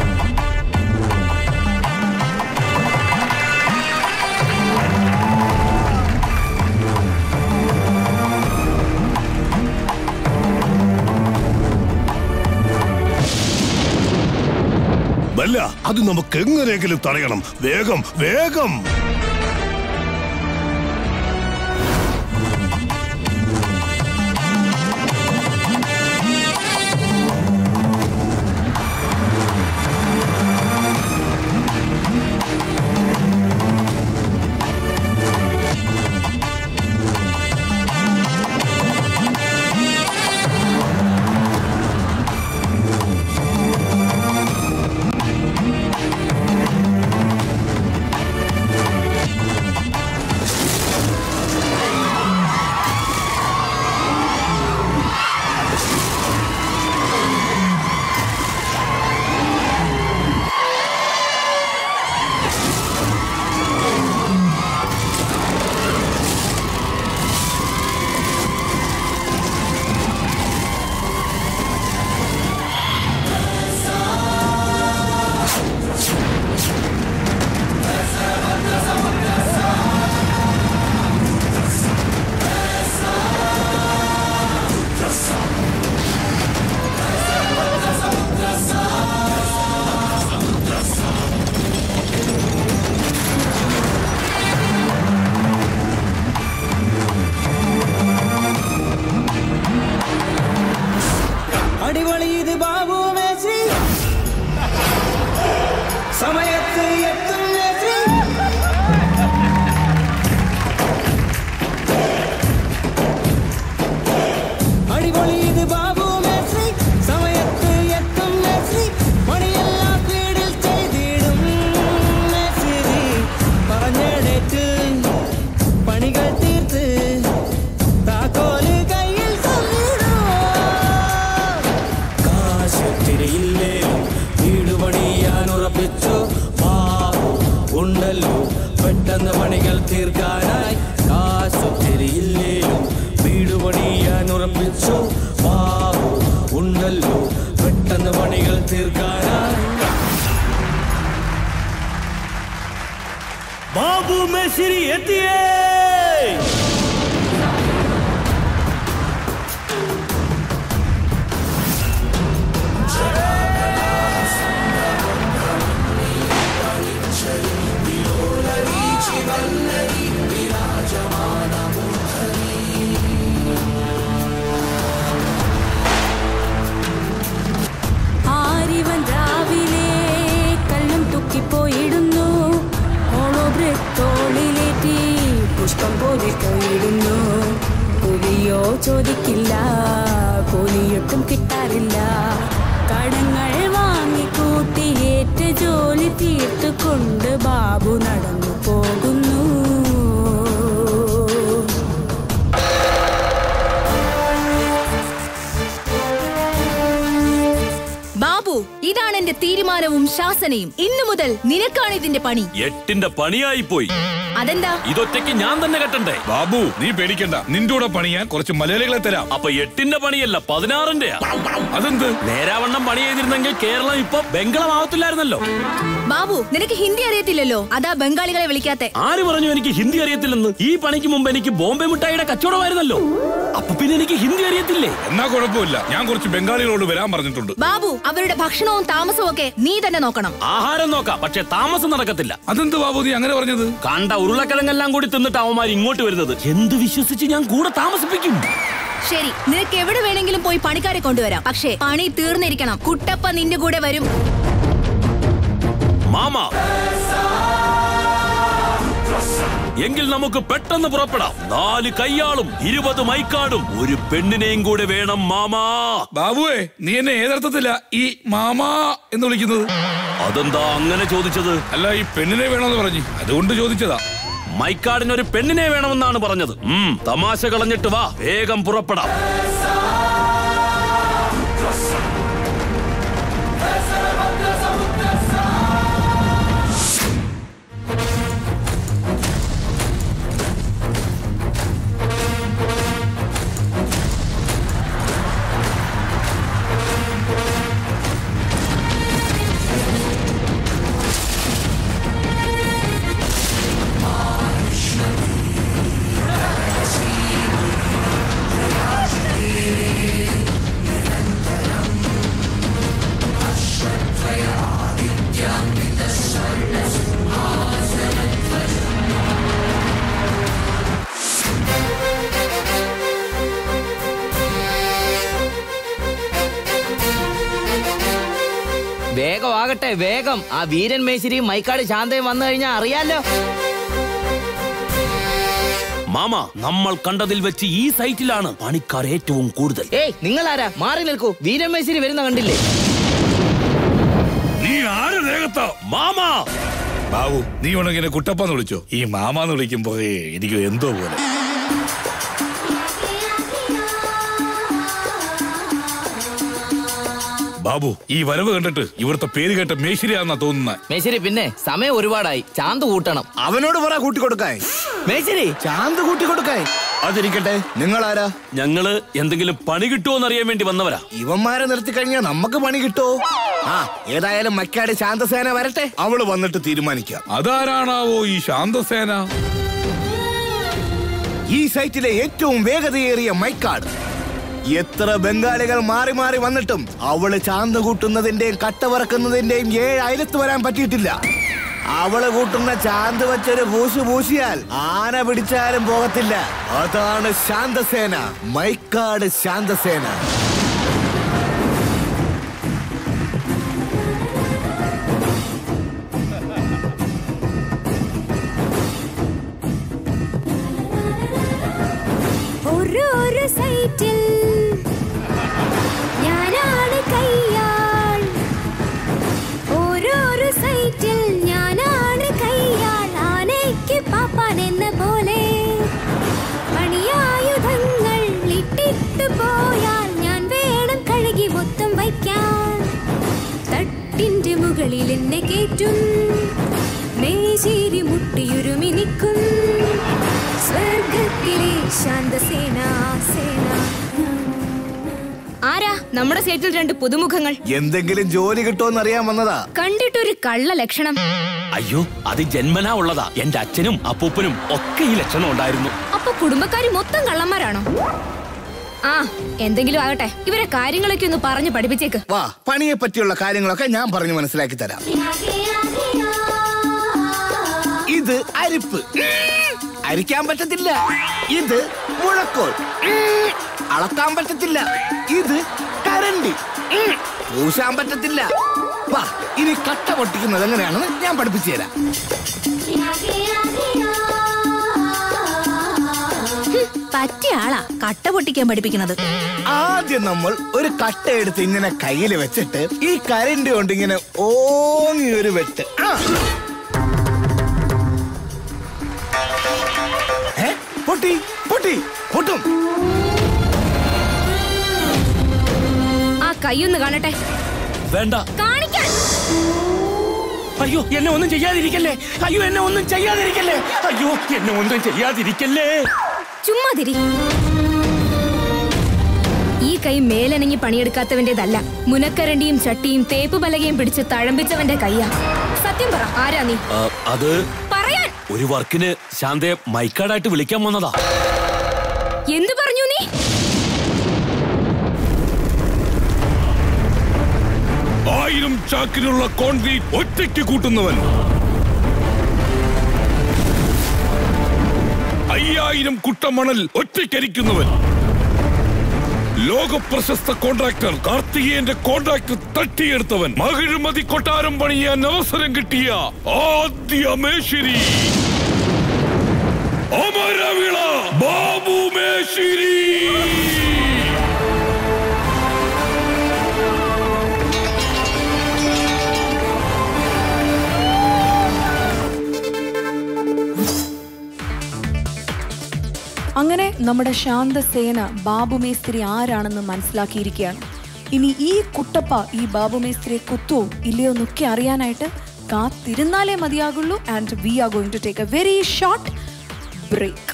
ബല്ല അത് നമുക്ക് എങ്ങനെയെങ്കിലും തടയണം വേഗം വേഗം അടിപൊളി ഇത് ബാബു മേശ്രി സമയത്ത് എത്തും മേശ്രി അടിപൊളി ഇത് ബാബു മേശ്രി സമയത്ത് എത്തും മേശ്രി പണിയെല്ലാം വീടിൽ ചെയ്തിടും മേശ്രി പറഞ്ഞ ഡേറ്റ് പണികൾ തീർത്ത് താക്കോല് കയ്യിൽ തന്നിടുമോ കാശത്തിരിയില്ലേലും വീട് പണിയാൻ ഉറപ്പിച്ചു ബാബു ഉണ്ടല്ലോ പെട്ടെന്ന് പണികൾ തീർക്കാനായി കാശത്തിരിയില്ലേലും വീട് പണിയാൻ ഉറപ്പിച്ചു ബാബു ഉണ്ടല്ലോ പെട്ടെന്ന് പണികൾ തീർക്കാനായി ബാബു മേശിരി എത്തിയേ ആരിവൻ രാവിലെ കള്ളം തുക്കിപ്പോയിടുന്നു ഓളോ തോളിലേറ്റി പുഷ്പം പോലെ പോയിടുന്നു പുലിയോ ചോദിക്കില്ല കൂലിയൊട്ടും കിട്ടാറില്ല കടങ്ങൾ വാങ്ങിക്കൂട്ടി ഏറ്റ ജോലി തീർത്തു കൊണ്ട് ബാബു നടന്നു പോകുന്നു ബാബു ഇതാണ് എന്റെ തീരുമാനം ബഹുമാനവും ശാസനയും ഇന്നു മുതൽ നിനക്കാണ് ഇതിന്റെ പണി എട്ടിന്റെ പണിയായി പോയി അതെന്താ ഇതൊറ്റയ്ക്ക് ഞാൻ തന്നെ കെട്ടണ്ടേ ബാബു നീ പേടിക്കണ്ട നിന്റെ കൂടെ പണിയാൻ കുറച്ച് മലയാളികളെ തരാം അപ്പൊ എട്ടിന്റെ പണിയല്ല പതിനാറിന്റെ അതെന്ത് നേരാവണ്ണം പണി ചെയ്തിരുന്നെങ്കിൽ കേരളം ഇപ്പൊ ബംഗളമാവത്തില്ലായിരുന്നല്ലോ ബാബു നിനക്ക് ഹിന്ദി അറിയത്തില്ലല്ലോ അതാ ബംഗാളികളെ വിളിക്കാത്തെ ആര് പറഞ്ഞു എനിക്ക് ഹിന്ദി അറിയത്തില്ലെന്ന് ഈ പണിക്ക് മുമ്പ് എനിക്ക് ബോംബെ മിഠായിയുടെ കച്ചവടമായിരുന്നല്ലോ അപ്പൊ പിന്നെ എനിക്ക് ഹിന്ദി അറിയത്തില്ലേ എന്നാ കുഴപ്പമില്ല ഞാൻ കുറച്ച് ബംഗാളികളോട് വരാൻ പറഞ്ഞിട്ടുണ്ട് ബാബു അവരുടെ ഭക്ഷണവും താമസവും ഒക്കെ നീ തന്നെ നോക്കണം ആഹാരം നോക്കാം പക്ഷെ താമസം നടക്കത്തില്ല അതെന്ത് ബാബു നീ അങ്ങനെ പറഞ്ഞത് കണ്ട ഉരുളക്കിഴങ്ങെല്ലാം കൂടി തിന്നിട്ട് അവന്മാർ ഇങ്ങോട്ട് വരുന്നത് എന്ത് വിശ്വസിച്ച് ഞാൻ കൂടെ താമസിപ്പിക്കും ശരി നിനക്ക് എവിടെ വേണമെങ്കിലും പോയി പണിക്കാരെ കൊണ്ടുവരാം പക്ഷേ പണി തീർന്നിരിക്കണം കുട്ടപ്പ നിന്റെ കൂടെ വരും മാമ എങ്കിൽ നമുക്ക് പെട്ടെന്ന് പുറപ്പെടാം നാല് കയ്യാളും ഇരുപത് മൈക്കാടും ഒരു പെണ്ണിനെയും കൂടെ വേണം മാമാ ബാബുവേ നീ എന്നെ ഏതർത്ഥത്തില ഈ മാമാ എന്ന് വിളിക്കുന്നത് അതെന്താ അങ്ങനെ ചോദിച്ചത് അല്ല ഈ പെണ്ണിനെ വേണമെന്ന് പറഞ്ഞു അതുകൊണ്ട് ചോദിച്ചതാ മൈക്കാടിന് ഒരു പെണ്ണിനെ വേണമെന്നാണ് പറഞ്ഞത് ഉം, തമാശ കളഞ്ഞിട്ട് വാ വേഗം പുറപ്പെടാം വേഗം ആകട്ടെ വേഗം ആ വീരൻ മേശിരിയും മൈക്കാട് ശാന്തയും വന്നു കഴിഞ്ഞാൽ അറിയാലോ മാമ നമ്മൾ കണ്ടതിൽ വെച്ച് ഈ സൈറ്റിലാണ് പണിക്കാർ ഏറ്റവും കൂടുതൽ ഏയ് നിങ്ങൾ ആരാ മാറി നിൽക്കൂ വീരൻ മേശിരി വരുന്ന കണ്ടില്ലേ നീ ആര് ദേഹത്താ മാമാ ബാബു നീ ഉണ്ടെങ്കിൽ എന്നെ കുട്ടപ്പാന്ന് വിളിച്ചോ ഈ മാമാന്ന് വിളിക്കുമ്പോ ഏ, എനിക്ക് എന്തോ പോലെ ബാബു ഈ വരവ് കണ്ടിട്ട് ഇവിടുത്തെ പേര് കേട്ട മേശിരിയാന്നാ തോന്നുന്നത് മേശിരി പിന്നെ സമയം ഒരുപാടായി ചാന്ത് കൂട്ടണം അവനോട് പറ കൂട്ടിക്കൊടുക്കാൻ മേശിരി ചാന്ത് കൂട്ടിക്കൊടുക്കാൻ അതിരിക്കട്ടെ നിങ്ങൾ ആരാ ഞങ്ങള് എന്തെങ്കിലും പണി കിട്ടുമോ അറിയാൻ വേണ്ടി വന്നവരാ ഇവന്മാരെ നിർത്തി കഴിഞ്ഞാൽ നമുക്ക് പണി കിട്ടോ ആ ഏതായാലും മക്കാട് ശാന്തസേന വരട്ടെ അവള് വന്നിട്ട് തീരുമാനിക്കാം അതാരാണാവോ ഈ ശാന്തസേന ഈ സൈറ്റിലെ ഏറ്റവും വേഗതയേറിയ മൈക്കാട് എത്ര ബംഗാളികൾ മാറി മാറി വന്നിട്ടും അവള് ചാന്ത് കൂട്ടുന്നതിന്റെയും കട്ട വറക്കുന്നതിന്റെയും ഏഴ് അയലത്ത് വരാൻ പറ്റിയിട്ടില്ല അവള് കൂട്ടുന്ന ചാന്ത് വെച്ചൊരു പൂശു പൂശിയാൽ ആന പിടിച്ചാലും പോകത്തില്ല അതാണ് ശാന്തസേന മൈക്കാട് ശാന്തസേന ഒരു ഒരു സൈറ്റിൽ ഞാനാണ് കയ്യാൾ ഓരോരോ സൈറ്റിൽ ഞാനാണ് കയ്യാൾ ആനയ്ക്ക് പാപ്പാൻ എന്ന പോലെ പണിയായുധങ്ങൾ ഇട്ടിട്ട് പോയാൽ ഞാൻ വേണം കഴുകി മൊത്തം വയ്ക്കാൻ തട്ടിന്റെ മുകളിൽ എന്നെ കേറ്റും മേശേരി മുട്ടിയുരുമി നിൽക്കും സ്വർഗത്തിലെ ശാന്തസേന സേന ആരാ നമ്മുടെ സൈറ്റിൽ രണ്ട് പുതുമുഖങ്ങൾ എന്തെങ്കിലും ജോലി കിട്ടുമെന്ന് അറിയാൻ വന്നതാ കണ്ടിട്ടൊരു കള്ള ലക്ഷണം അയ്യോ അത് ജന്മനാ ഉള്ളതാ എന്റെ അച്ഛനും അപ്പൂപ്പനും ഒക്കെ ഈ ലക്ഷണം ഉണ്ടായിരുന്നു അപ്പൊ കുടുംബക്കാര് മൊത്തം കള്ളന്മാരാണോ ആ എന്തെങ്കിലും ആകട്ടെ ഇവരെ കാര്യങ്ങളൊക്കെ ഒന്ന് പറഞ്ഞു പഠിപ്പിച്ചേക്ക് വാ പണിയെ പറ്റിയുള്ള കാര്യങ്ങളൊക്കെ ഞാൻ പറഞ്ഞു മനസ്സിലാക്കി തരാം ഇത് അരിപ്പ് ഉം. അരിക്കാൻ പറ്റത്തില്ല ഇത് മുഴക്കോൽ ഉം. അളക്കാൻ പറ്റത്തില്ല ഇത് കരണ്ടി ഉം. പൂശാൻ പറ്റത്തില്ല വാ ഇനി കട്ട പൊട്ടിക്കുന്നത് എങ്ങനെയാണെന്ന് ഞാൻ പഠിപ്പിച്ചു തരാം പറ്റിയ ആളാ കട്ട പൊട്ടിക്കാൻ പഠിപ്പിക്കണത് ആദ്യം നമ്മൾ ഒരു കട്ട എടുത്ത് ഇങ്ങനെ കയ്യിൽ വെച്ചിട്ട് ഈ കരണ്ടി കൊണ്ട് ഇങ്ങനെ ഓങ്ങി ഒരു വെട്ട് ആ. ഏ? പൊട്ടി പൊട്ടി പൊട്ടും ആ കൈയൊന്ന് കാണട്ടെ വേണ്ട കാണിക്കാൻ അയ്യോ എന്നെ ഒന്നും ചെയ്യാതിരിക്കല്ലേ അയ്യോ എന്നെ ഒന്നും ചെയ്യാതിരിക്കല്ലേ അയ്യോ എന്നെ ഒന്നും ചെയ്യാതിരിക്കല്ലേ ചുമ്മാതിരി ഈ കൈ മേലനങ്ങി പണിയെടുക്കാത്തവന്റേതല്ല മുനക്കരണ്ടിയും ചട്ടിയും തേപ്പ് പലകയും പിടിച്ച് തഴമ്പിച്ചവന്റെ കൈയാ സത്യം പറ ആരാ നീ ആ, അത് പറയാൻ ഒരു വർക്കിന് ശാന്തയെ മൈക്കാടായിട്ട് വിളിക്കാൻ വന്നതാ എന്തു പറഞ്ഞു നീ ആയിരം ചാക്കിനുള്ള കോൺക്രീറ്റ് ഒറ്റയ്ക്ക് കൂട്ടുന്നവൻ അയ്യായിരം കുട്ടമണൽ ഒറ്റയ്ക്കരിക്കുന്നവൻ ലോക പ്രശസ്ത കോൺട്രാക്ടർ കാർത്തികേയന്റെ കോൺട്രാക്ട് തട്ടിയെടുത്തവൻ മകിഴ്മതി കൊട്ടാരം പണിയാൻ അവസരം കിട്ടിയ ആദ്യ മേശിരി അമരവിള ബാബു മേശിരി അങ്ങനെ നമ്മുടെ ശാന്തസേന ബാബു മേസ്ത്രി ആരാണെന്ന് മനസ്സിലാക്കിയിരിക്കുകയാണ് ഇനി ഈ കുട്ടപ്പ ഈ ബാബു മേസ്ത്രിയെ കുത്തുവോ ഇല്ലയോ എന്നൊക്കെ അറിയാനായിട്ട് കാത്തിരുന്നാലേ മതിയാകുള്ളൂ and we are going to take a very short break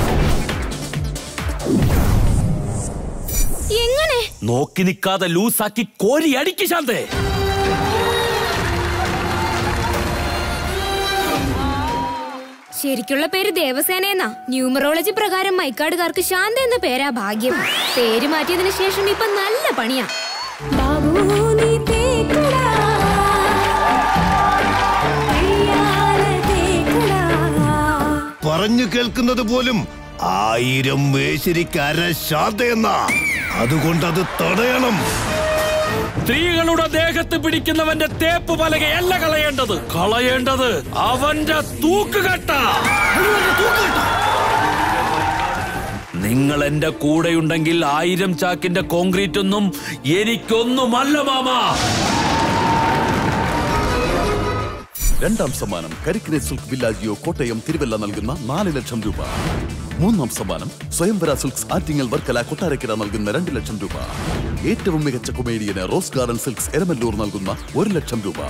എങ്ങനെ നോക്കി നിൽക്കാതെ ലൂസാക്കി കോരി അടിക്ക് ശാന്തേ ശരിക്കുള്ള പേര് ദേവസേന എന്നാ ന്യൂമറോളജി പ്രകാരം മൈക്കാടുകാർക്ക് ശാന്ത എന്ന പേരാ ഭാഗ്യം പേര് മാറ്റിയതിനു ശേഷം ഇപ്പൊ നല്ല പണിയാ ബാബു നീ തേക്കടാ കയ്യാലെ തേക്കടാ പറഞ്ഞു കേൾക്കുന്നത് പോലും ആയിരം മേശരിക്കാര ശാന്തയെന്ന അതുകൊണ്ട് അത് തടയണം സ്ത്രീകളുടെ ദേഹത്ത് പിടിക്കുന്നവന്റെ തേപ്പ് പലകയല്ല കളയേണ്ടത് കളയേണ്ടത് അവന്റെ തൂക്കുകെട്ട നിങ്ങൾ എന്റെ കൂടെയുണ്ടെങ്കിൽ ആയിരം ചാക്കിന്റെ കോൺക്രീറ്റ് ഒന്നും എനിക്കൊന്നുമല്ല മാമാ രണ്ടാം സമ്മാനം കരിക്കിനെ സിൽക്ക് വില്ലാജിയോ കോട്ടയം തിരുവല്ല നൽകുന്ന നാല് ലക്ഷം രൂപ മൂന്നാം സമ്മാനം സ്വയംവര സിൽക്സ് ആറ്റിങ്ങൽ വർക്കല കൊട്ടാരക്കര നൽകുന്ന രണ്ട് ലക്ഷം രൂപ ഏറ്റവും മികച്ച കൊമേഡിയന് റോസ് ഗാർഡൻ സിൽക്സ് എരമല്ലൂർ നൽകുന്ന ഒരു ലക്ഷം രൂപ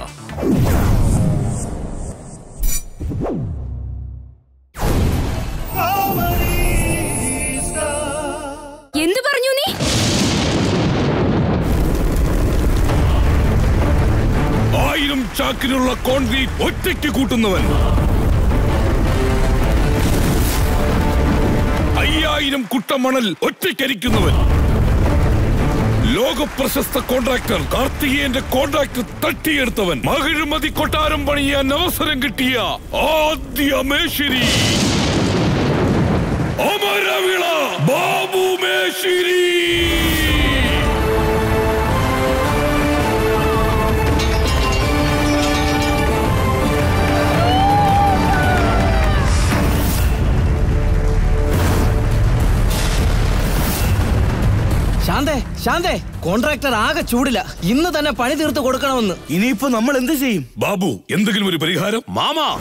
എന്തു പറഞ്ഞു നീ ആയിരം ചാക്കിനുള്ള കോൺക്രീറ്റ് ഒറ്റയ്ക്ക് കൂട്ടുന്നവൻ അയ്യായിരം കുട്ടമണൽ ഒറ്റയ്ക്കരിക്കുന്നവൻ ലോക പ്രശസ്ത കോൺട്രാക്ടർ കാർത്തികേയന്റെ കോൺട്രാക്ട് തട്ടിയെടുത്തവൻ മകിഴ്മതി കൊട്ടാരം പണിയാൻ അവസരം കിട്ടിയ ആദ്യ മേശിരി അമരവിള ബാബു മേശിരി ശാന്തേ ശാന്തേ കോൺട്രാക്ടർ ആകെ ചൂടില്ല ഇന്ന് തന്നെ പണി തീർത്ത് കൊടുക്കണമെന്ന് ഇനിയിപ്പോ നമ്മൾ എന്ത് ചെയ്യും ബാബു എന്തെങ്കിലും ഒരു പരിഹാരം മാമാ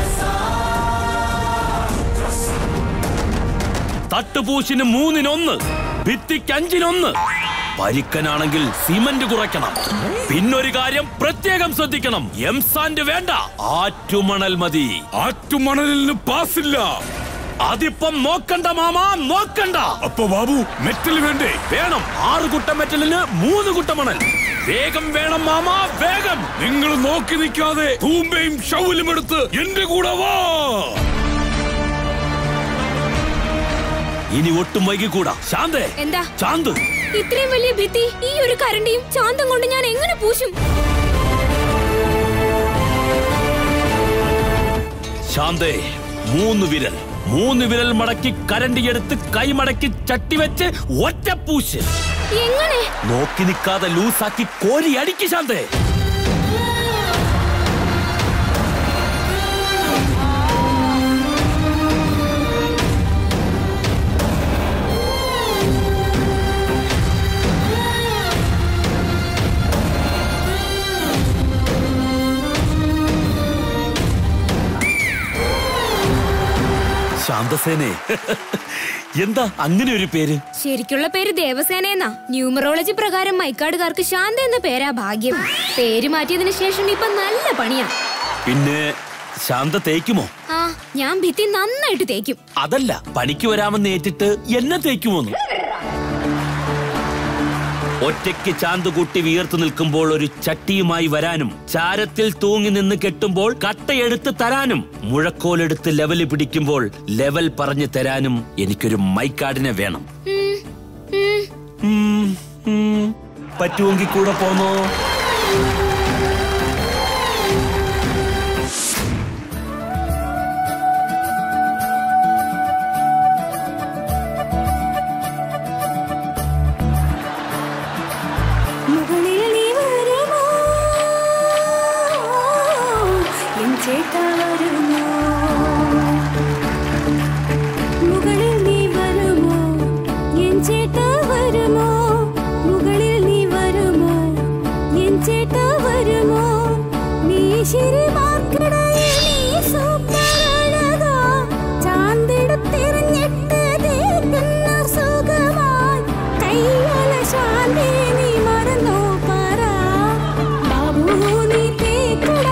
തട്ടുപൂശിന് മൂന്നിനൊന്ന് ഭിത്തിക്ക് അഞ്ചിനൊന്ന് പരിക്കനാണെങ്കിൽ സിമന്റ് കുറയ്ക്കണം പിന്നൊരു കാര്യം പ്രത്യേകം ശ്രദ്ധിക്കണം എംസാൻഡ് വേണ്ട ആറ്റുമണൽ മതി ആറ്റുമണലിന് പാസില്ല അതിപ്പം നോക്കണ്ട മാമാ നോക്കണ്ട അപ്പൊ ബാബു മെറ്റൽ വേണ്ടേ വേണം ആറ് കുട്ട മെറ്റലിന് മൂന്ന് കുട്ട മണൽ വേഗം വേണം മാമാ വേഗം നിങ്ങൾ നോക്കി നിൽക്കാതെ തൂമ്പയും ഷൗലും എടുത്ത് എന്റെ കൂടെ വാ ഇനി ഒട്ടും വൈകിക്കൂടാ ശാന്തേ എന്താ ശാന്ത് ഇത്രയും വലിയ ഭിത്തി ഈ ഒരു കരണ്ടിയും ചാന്തം കൊണ്ട് ഞാൻ എങ്ങനെ പൂശും ശാന്തേ മൂന്ന് വിരൽ മൂന്ന് വിരൽ മടക്കി കരണ്ടിയെടുത്ത് കൈമടക്കി ചട്ടി വെച്ച് ഒറ്റപ്പൂശ് എങ്ങനെ നോക്കി നിൽക്കാതെ ലൂസാക്കി കോരി അടിക്ക് ശാന്തേ ശാന്തസേനെ എന്താ അങ്ങനെ ഒരു പേര് ശരിക്കുള്ള പേര് ദേവസേന എന്നാ ന്യൂമറോളജി പ്രകാരം മൈക്കാടുകാർക്ക് ശാന്ത എന്ന പേരാ ഭാഗ്യം പേര് മാറ്റിയതിനു ശേഷം ഇപ്പൊ നല്ല പണിയാ പിന്നെ ശാന്ത തേക്കുമോ ആ ഞാൻ ഭിത്തി നന്നായിട്ട് തേക്കും അതല്ല പണിക്ക് വരാമെന്ന് ഏറ്റിട്ട് എന്നെ തേക്കുമോന്ന് ഒറ്റയ്ക്ക് ചാന്ത് കൂട്ടി വിയർത്തു നിൽക്കുമ്പോൾ ഒരു ചട്ടിയുമായി വരാനും ചാരത്തിൽ തൂങ്ങി നിന്ന് കെട്ടുമ്പോൾ കട്ടയെടുത്ത് തരാനും മുഴക്കോലെടുത്ത് ലെവല് പിടിക്കുമ്പോൾ ലെവൽ പറഞ്ഞു തരാനും എനിക്കൊരു മൈക്കാടിനെ വേണം ഉം, ഉം. പറ്റുമെങ്കിൽ കൂടെ പോന്നോ മുകളിൽ നീ വരുമോ എൻ ചേട്ടാ വരുമോ മുകളിൽ നീ വരുമോ എൻ ചേട്ടാ വരുമോ മുകളിൽ നീ വരുമോ എൻ ചേട്ടാ വരുമോ നീ ശിരിമാർക്കിടയിൽ നീ സൂപ്പറഴകാ ചാന്തെടുത്തെറിഞ്ഞിട്ട് തേക്കുന്ന സുഖമായി കയ്യാല ശാന്തി നീ മറന്നോ പറ ബാബു നീ തേക്കടാ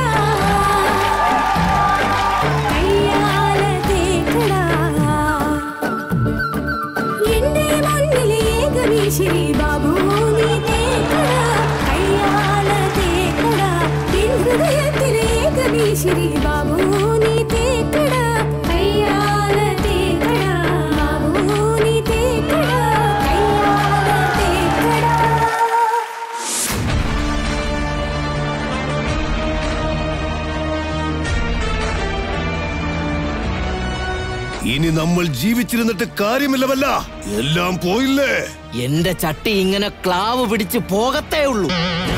കയ്യാല തേക്കടാ എന്റെ മുന്നിലെ ഏകവീശിരി ബാബു നീ തേക്കടാ കയ്യാല തേക്കടാ എൻ ഹൃദയത്തിലെ ഏകവീശിരി ബാബു നീ തേക്കടാ കയ്യാല തേക്കടാ ബാബു നീ തേക്കടാ കയ്യാല തേക്കടാ ഇനി നമ്മൾ ജീവിച്ചിരുന്നിട്ട് കാര്യമില്ലവല്ല എല്ലാം പോയില്ലേ എന്റെ ചട്ടി ഇങ്ങനെ ക്ലാവ് പിടിച്ച് പോകത്തേ ഉള്ളൂ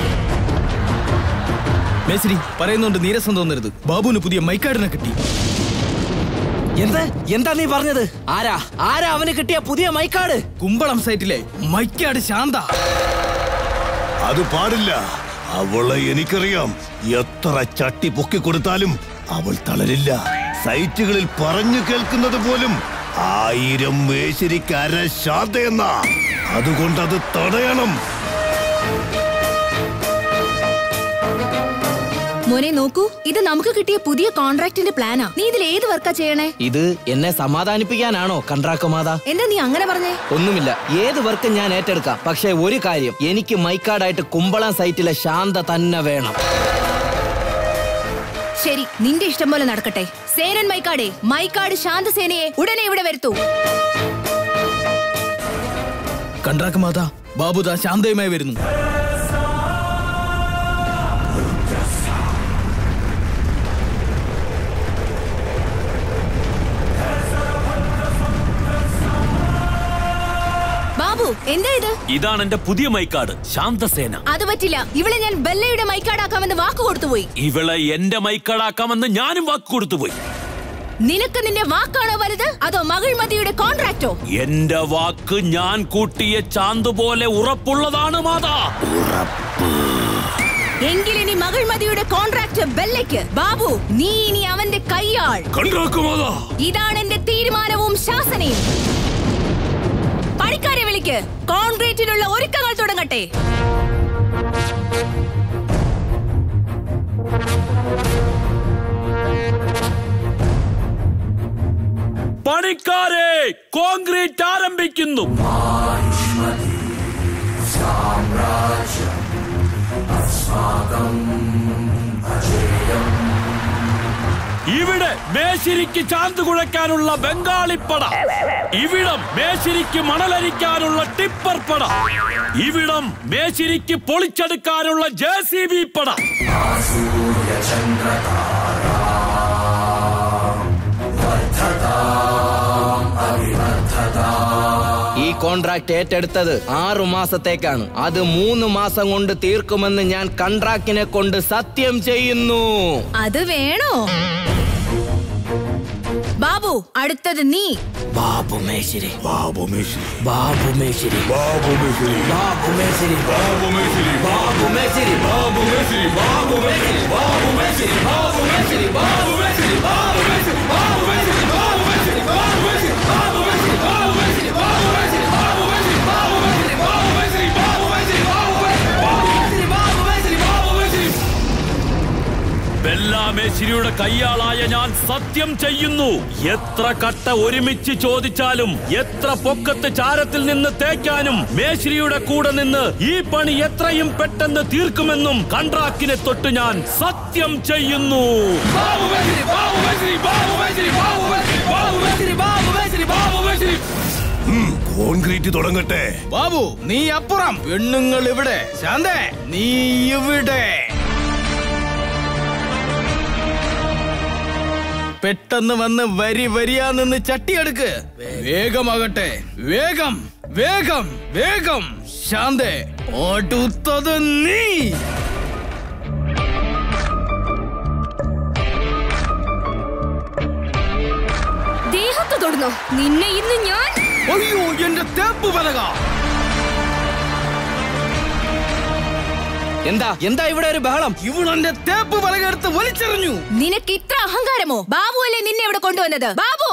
മേശ്രി പറയുന്നുണ്ട് നീരസം തോന്നരുത് ബാബുവിന് പുതിയ മൈക്കാടിനെ കിട്ടി എന്ത് എന്താ നീ പറഞ്ഞത് ആരാ ആരാ അവന് കിട്ടിയ പുതിയ മൈക്കാട് കുമ്പളം സൈറ്റിലെ മൈക്കാട് ശാന്ത അത് പാടില്ല അവളെ എനിക്കറിയാം എത്ര ചട്ടി പൊക്കി കൊടുത്താലും അവൾ തളരില്ല സൈറ്റുകളിൽ പറഞ്ഞു കേൾക്കുന്നത് പോലും ആയിരം മേശരിക്ക് അര ശാന്തയെന്ന അതുകൊണ്ട് അത് തടയണം മോനെ നോക്കൂ ഇത് നമുക്ക് കിട്ടിയ പുതിയ കോൺട്രാക്ടിന്റെ പ്ലാനാ നീ ഇതിൽ ഏത് വർക്കാ ചെയ്യണേ ഇത് എന്നെ സമാധാനിപ്പിക്കാനാണോ കൺട്രാക്കുമാത എന്താ നീ അങ്ങനെ പറഞ്ഞേ ഒന്നുമില്ല ഏത് വർക്കും ഞാൻ ഏറ്റെടുക്കാം പക്ഷേ ഒരു കാര്യം എനിക്ക് മൈക്കാടായിട്ട് കുമ്പളം സൈറ്റിലെ ശാന്ത തന്നെ വേണം ശരി നിന്റെ ഇഷ്ടം പോലെ നടക്കട്ടെ സേനൻ മൈക്കാടെ മൈക്കാട് ശാന്തസേനയെ ഉടനെ ഇവിടെ വരുത്തൂ കൺട്രാക്ക് മാതാ ബാബു ദാ ശാന്തയുമായി വരുന്നു ബാബു എന്താ ഇത് ഇതാണ് എന്റെ പുതിയ മൈക്കാട് ശാന്തസേന അത് പറ്റില്ല ഇവളെ ഞാൻ ബെല്ലയുടെ മൈക്കാടാക്കാമെന്ന് വാക്ക് കൊടുത്തുപോയി ഇവളെ എന്റെ മൈക്കാടാക്കാമെന്ന് ഞാനും വാക്ക് കൊടുത്തുപോയി നിനക്ക് നിന്റെ വാക്കാണോ വലുത് അതോ മകിഴ്മതിയുടെ കോൺട്രാക്റ്റോ എന്റെ വാക്ക് ഞാൻ കൂട്ടിയ ചാന്ത് പോലെ ഉറപ്പുള്ളതാണ് മാതാ എങ്കിലിനി മകിഴ്മതിയുടെ കോൺട്രാക്ട് ബെല്ലയ്ക്ക് ബാബു നീ ഇനി അവന്റെ കയ്യാൾ കണ്ടാക്കുമാതാ ഇതാണ് എന്റെ തീരുമാനവും ശാസനയും പണിക്കാരെ വിളിക്ക് കോൺക്രീറ്റിനുള്ള ഒരുക്കങ്ങൾ തുടങ്ങട്ടെ പണിക്കാരെ കോൺക്രീറ്റ് ആരംഭിക്കുന്നു ഇവിടെ മേശിരിക്ക് ചാന്ത് കുഴയ്ക്കാനുള്ള ബംഗാളിപ്പട ഇവിടം മേശിരിക്ക് മണലരിക്കാനുള്ള ടിപ്പർ പട ഇവിടം മേശിരിക്ക് പൊളിച്ചെടുക്കാനുള്ള ജെ സി ബി പട ഈ കോൺട്രാക്ട് ഏറ്റെടുത്തത് ആറു മാസത്തേക്കാണ് അത് മൂന്ന് മാസം കൊണ്ട് തീർക്കുമെന്ന് ഞാൻ കൺട്രാക്റ്റിനെ കൊണ്ട് സത്യം ചെയ്യുന്നു അത് വേണോ ബാബു അടുത്തത് നീ ബാബു മേശിരി ബാബു മേശിരി ബാബു മേശിരി ബാബു മേശിരി ബാബു മേശിരി ബാബു മേശിരി ബാബു മേശിരി ബാബു മേശിരി ബാബു മേശിരി ബാബു മേശിരി ബാബു മേശിരി ബാബു മേശിരി ബാബു മേശിരി ബാബു മേശിരി ബാബു മേശിരി ബാബു മേശിരിയുടെ കയ്യാളായ ഞാൻ സത്യം ചെയ്യുന്നു എത്ര കട്ട ഒരുമിച്ച് ചോദിച്ചാലും എത്ര പൊക്കത്ത് ചാരത്തിൽ നിന്ന് തേക്കാനും മേശിരിയുടെ കൂടെ നിന്ന് ഈ പണി എത്രയും പെട്ടെന്ന് തീർക്കുമെന്നും കൺട്രാക്കിനെ തൊട്ട് ഞാൻ സത്യം ചെയ്യുന്നു കോൺക്രീറ്റ് തുടങ്ങട്ടെ ബാബു നീ അപ്പുറം പെണ്ണുങ്ങൾ ഇവിടെ ശാന്തേ നീ ഇവിടെ പെട്ടെന്ന് വന്ന് വരി വരിയാ നിന്ന് ചട്ടിയെടുക്ക് വേഗമാകട്ടെ വേഗം വേഗം വേഗം ശാന്തേ അടുത്തത് നീ ദേഹത്ത് തൊടുന്നോ നിന്നെ ഇന്ന് ഞാൻ അയ്യോ എന്റെ തേപ്പ് പലക എന്താ എന്താ ഇവിടെ ഒരു ബഹളം ഇവളെന്റെ തേപ്പ് പലക എടുത്ത് വലിച്ചെറിഞ്ഞു നിനക്ക് ഇത്ര അഹങ്കാരമോ ബാബു അല്ലേ നിന്നെ ഇവിടെ കൊണ്ടുവന്നത് ബാബു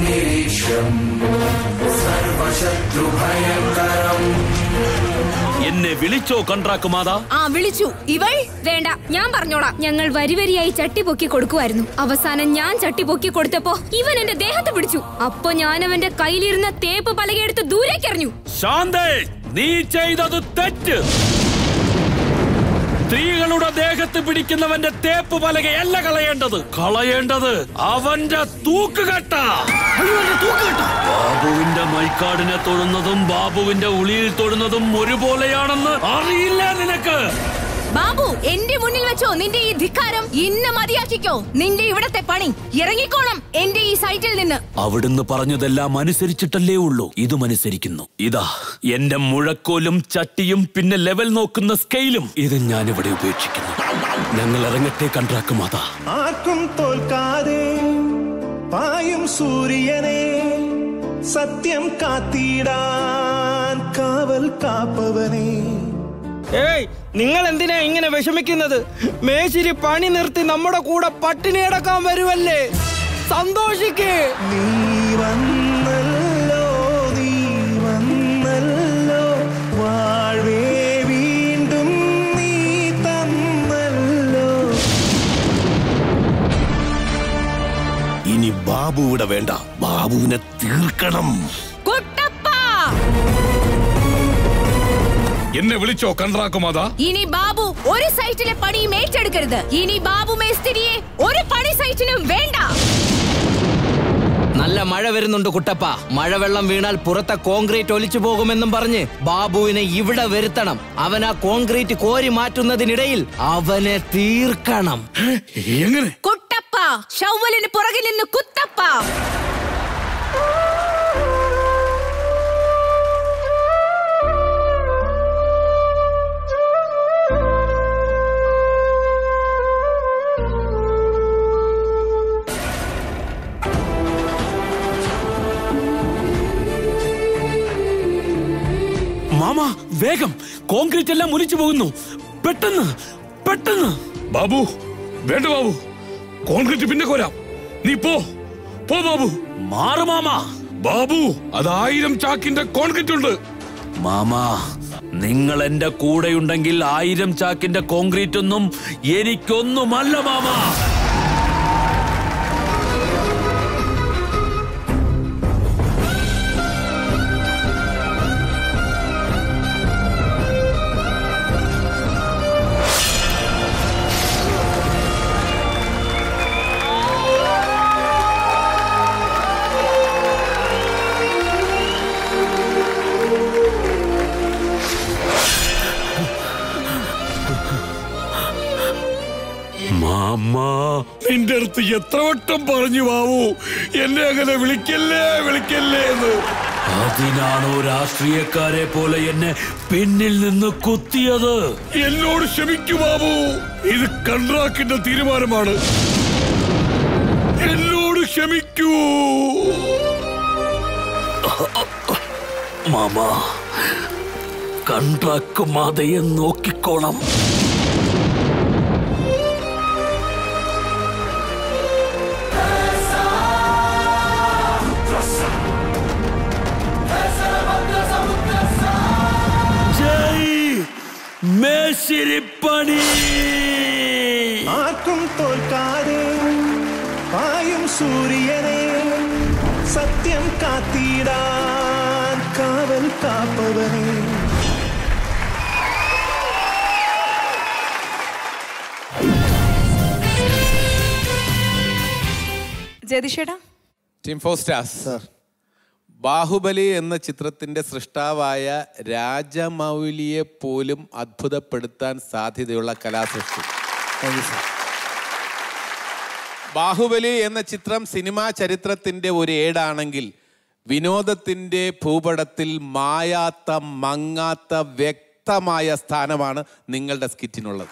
എന്നെ വിളിച്ചോ കൺട്രാക്ക് മാതാ ആ വിളിച്ചു ഇവൾ വേണ്ട ഞാൻ പറഞ്ഞോളാം ഞങ്ങൾ വരി വരിയായി ചട്ടി പൊക്കി കൊടുക്കുമായിരുന്നു അവസാനം ഞാൻ ചട്ടി പൊക്കി കൊടുത്തപ്പോ ഇവൻ എന്റെ ദേഹത്ത് പിടിച്ചു അപ്പൊ ഞാൻ അവന്റെ കയ്യിലിരുന്ന തേപ്പ് പലകയെടുത്ത് ദൂരേക്ക് എറിഞ്ഞു ശാന്തേ നീ ചെയ്തത് തെറ്റ് സ്ത്രീകളുടെ ദേഹത്ത് പിടിക്കുന്നവന്റെ തേപ്പ് പലകയല്ല കളയേണ്ടത് കളയേണ്ടത് അവന്റെ തൂക്കുകെട്ട ബാബുവിന്റെ മൈക്കാടിനെ തൊടുന്നതും ബാബുവിന്റെ ഉളിയിൽ തൊടുന്നതും ഒരുപോലെയാണെന്ന് അറിയില്ല നിനക്ക് ബാബു എന്റെ മുന്നിൽ വെച്ചോ നിന്റെ ഈ ധിക്കാരം ഇന്ന് മതിയാക്കിക്കോ നിന്റെ ഇവിടത്തെ പണി ഇറങ്ങിക്കോണം എന്റെ ഈ സൈറ്റിൽ നിന്ന് അവിടുന്ന് പറഞ്ഞതെല്ലാം അനുസരിച്ചിട്ടല്ലേ ഉള്ളൂ ഇതും അനുസരിക്കുന്നു ഇതാ എന്റെ മുഴക്കോലും ചട്ടിയും പിന്നെ ലെവൽ നോക്കുന്ന സ്കെയിലും ഇത് ഞാനിവിടെ ഉപേക്ഷിക്കുന്നു ഞങ്ങൾ ഇറങ്ങട്ടെ കൺട്രാക്ക് മാതാ ആർക്കും തോൽക്കാതെ പായും സൂര്യനെ സത്യം കാത്തിടാൻ കാവൽ കാപ്പവനെ ഏയ് നിങ്ങൾ എന്തിനാ ഇങ്ങനെ വിഷമിക്കുന്നത് മേശിരി പണി നിർത്തി നമ്മുടെ കൂടെ പട്ടിണി അടക്കാൻ വരുമല്ലേ സന്തോഷിക്കേ നീ വന്നല്ലോ നീ വന്നല്ലോ വാഴ്വേ വീണ്ടും നീ തന്നല്ലോ ഇനി ബാബു ഇവിടെ വേണ്ട ബാബുവിനെ തീർക്കണം എന്നെ വിളിച്ചോ കൺട്രാക്ക് മാതാ ഇനി ബാബു ഒരു സൈറ്റിലെ പണിയും ഏറ്റെടുക്കരുത് ഇനി ബാബു മേസ്തിരിയെ ഒരു പണി സൈറ്റിനും വേണ്ട നല്ല മഴ വരുന്നുണ്ട് കുട്ടപ്പ മഴവെള്ളം വീണാൽ പുറത്തെ കോൺക്രീറ്റ് ഒലിച്ചു പോകുമെന്നും പറഞ്ഞ് ബാബുവിനെ ഇവിടെ വരുത്തണം അവൻ ആ കോൺക്രീറ്റ് കോരി മാറ്റുന്നതിനിടയിൽ അവനെ തീർക്കണം എങ്ങനെ കുട്ടപ്പ ഷൗവലിന് പുറകിൽ നിന്ന് കുത്തപ്പ മാമ വേഗം കോൺക്രീറ്റ് എല്ലാം മുരിച്ചു പോകുന്നു പെട്ടെന്ന് പെട്ടെന്ന് ബാബു വേണ്ട ബാബു കോൺക്രീറ്റ് പിന്നെ കോരാം നീ പോ പോ ബാബു മാറു മാമ ബാബു അത് ആയിരം ചാക്കിന്റെ കോൺക്രീറ്റ് ഉണ്ട് മാമാ നിങ്ങൾ എന്റെ കൂടെയുണ്ടെങ്കിൽ ആയിരം ചാക്കിന്റെ കോൺക്രീറ്റ് ഒന്നും എനിക്കൊന്നുമല്ല മാമാ മാമാ നിന്റെ അടുത്ത് എത്ര വട്ടം പറഞ്ഞു ബാബു എന്നെ അങ്ങനെ വിളിക്കല്ലേ വിളിക്കല്ലേ എന്ന് അതിനാണോ രാഷ്ട്രീയക്കാരെ പോലെ എന്നെ പിന്നിൽ നിന്ന് കുത്തിയത് എന്നോട് ക്ഷമിക്കൂ ബാബു ഇത് കൺട്രാക്കിന്റെ തീരുമാനമാണ് എന്നോട് ക്ഷമിക്കൂ മാമാ കൺട്രാക്ക് മാതയെ നോക്കിക്കോണം ജയ് മേശിരിപ്പണി ആർക്കും തോൽക്കാതെ സൂര്യനെ സത്യം കാത്തിടാൻ കാവൽ കാപ്പവനെ ജയതിഷേടാ ടീം ഫോർ സ്റ്റാർസ് ബാഹുബലി എന്ന ചിത്രത്തിന്റെ സൃഷ്ടാവായ രാജമൗലിയെ പോലും അത്ഭുതപ്പെടുത്താൻ സാധ്യതയുള്ള കലാസൃഷ്ടി ബാഹുബലി എന്ന ചിത്രം സിനിമാ ചരിത്രത്തിന്റെ ഒരു ഏടാണെങ്കിൽ വിനോദത്തിന്റെ ഭൂപടത്തിൽ മായാത്ത മങ്ങാത്ത വ്യക്തമായ സ്ഥാനമാണ് നിങ്ങളുടെ സ്കിറ്റിനുള്ളത്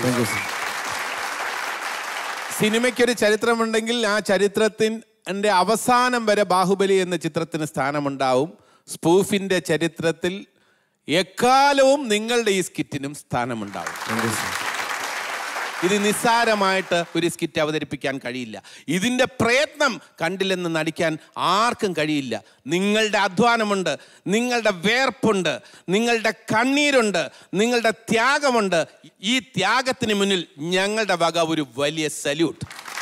സിനിമയ്ക്കൊരു ചരിത്രമുണ്ടെങ്കിൽ ആ ചരിത്രത്തിൻ്റെ അവസാനം വരെ ബാഹുബലി എന്ന ചിത്രത്തിന് സ്ഥാനമുണ്ടാവും സ്പൂഫിൻ്റെ ചരിത്രത്തിൽ എക്കാലവും നിങ്ങളുടെ ഈ സ്കിറ്റിനും സ്ഥാനമുണ്ടാവും ഇത് നിസ്സാരമായിട്ട് ഒരു സ്കിറ്റ് അവതരിപ്പിക്കാൻ കഴിയില്ല ഇതിൻ്റെ പ്രയത്നം കണ്ടില്ലെന്ന് നടിക്കാൻ ആർക്കും കഴിയില്ല നിങ്ങളുടെ അധ്വാനമുണ്ട് നിങ്ങളുടെ വേർപ്പുണ്ട് നിങ്ങളുടെ കണ്ണീരുണ്ട് നിങ്ങളുടെ ത്യാഗമുണ്ട് ഈ ത്യാഗത്തിന് മുന്നിൽ ഞങ്ങളുടെ വക ഒരു വലിയ സല്യൂട്ട്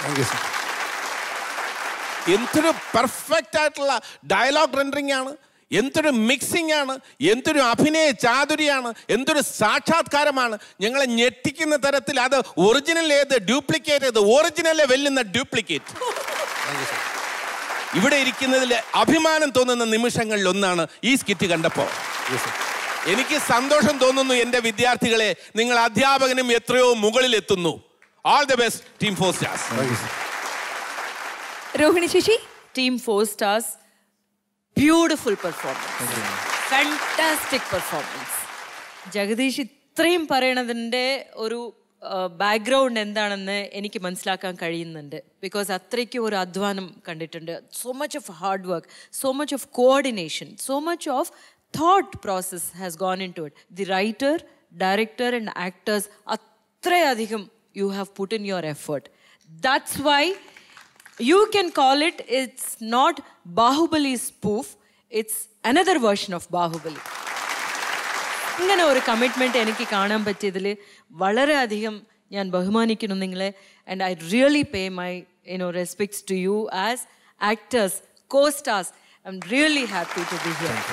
എന്തൊരു പെർഫെക്റ്റ് ആയിട്ടുള്ള ഡയലോഗ് റെൻഡറിംഗ് ആണ് എന്തൊരു മിക്സിംഗ് ആണ് എന്തൊരു അഭിനയ ചാതുരിയാണ് എന്തൊരു സാക്ഷാത്കാരമാണ് ഞങ്ങളെ ഞെട്ടിക്കുന്ന തരത്തിൽ അത് ഒറിജിനൽ ഏത് ഡ്യൂപ്ലിക്കേറ്റ് ഏത് ഒറിജിനലെ വെല്ലുന്ന ഡ്യൂപ്ലിക്കേറ്റ് ഇവിടെ ഇരിക്കുന്നതിൽ അഭിമാനം തോന്നുന്ന നിമിഷങ്ങളിൽ ഒന്നാണ് ഈ സ്കിറ്റ് കണ്ടപ്പോൾ എനിക്ക് സന്തോഷം തോന്നുന്നു എൻ്റെ വിദ്യാർത്ഥികളെ നിങ്ങൾ അധ്യാപകനും എത്രയോ മുകളിൽ എത്തുന്നു all the best team four stars Rohini Sasi team four stars beautiful performance fantastic performance Jagadish ഇത്രയും പറയണതിൻ്റെ ഒരു ബാക്ക്ഗ്രൗണ്ട് എന്താണെന്ന് എനിക്ക് മനസ്സിലാക്കാൻ കഴിയുന്നുണ്ട് ബിക്കോസ് അത്രയ്ക്ക് ഒരു അധ്വാനം കണ്ടിട്ടുണ്ട് so much of hard work so much of coordination so much of thought process has gone in to it the writer director and actors അത്രയധികം you have put in your effort that's why you can call it it's not bahubali spoof it's another version of bahubali ഇങ്ങനെ ഒരു commitment എനിക്ക് കാണാൻ പറ്റിയതിൽ വളരെയധികം ഞാൻ ബഹുമാനിക്കുന്നു നിങ്ങളെ and I really pay my you know respects to you as actors co stars I am really happy to be here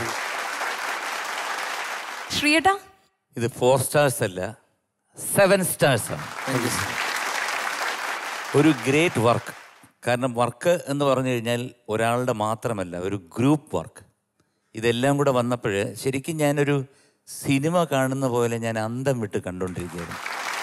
ശ്രീയേട്ടാ ഇത് ഫോർ സ്റ്റാർസ് അല്ല സെവൻ സ്റ്റാർസ് ആണ് ഒരു ഗ്രേറ്റ് വർക്ക് കാരണം വർക്ക് എന്ന് പറഞ്ഞു കഴിഞ്ഞാൽ ഒരാളുടെ മാത്രമല്ല ഒരു ഗ്രൂപ്പ് വർക്ക് ഇതെല്ലാം കൂടെ വന്നപ്പോൾ ശരിക്കും ഞാനൊരു സിനിമ കാണുന്ന പോലെ ഞാൻ അന്തം വിട്ട് കണ്ടുകൊണ്ടിരിക്കുകയായിരുന്നു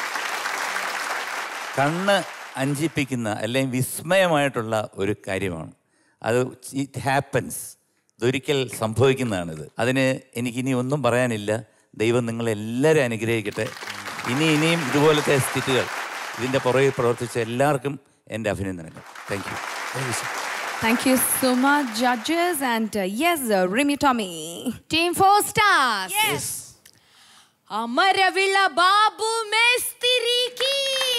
കണ്ണ് അഞ്ചിപ്പിക്കുന്ന അല്ലെങ്കിൽ വിസ്മയമായിട്ടുള്ള ഒരു കാര്യമാണ് അത് ഇറ്റ് ഹാപ്പൻസ് ഇതൊരിക്കൽ സംഭവിക്കുന്നതാണിത് അതിന് എനിക്കിനി ഒന്നും പറയാനില്ല ദൈവം നിങ്ങളെല്ലാവരും അനുഗ്രഹിക്കട്ടെ ഇനി ഇനിയും ഇതുപോലത്തെ സ്കിറ്റുകൾ ഇതിൻ്റെ പുറകെ പ്രവർത്തിച്ച എല്ലാവർക്കും എൻ്റെ അഭിനന്ദനങ്ങൾ thank you Thank you so much, judges. And uh, yes, uh, Remy Tommy. Team four stars. Yes. Amaravila Babu മേസ്തിരിക്ക്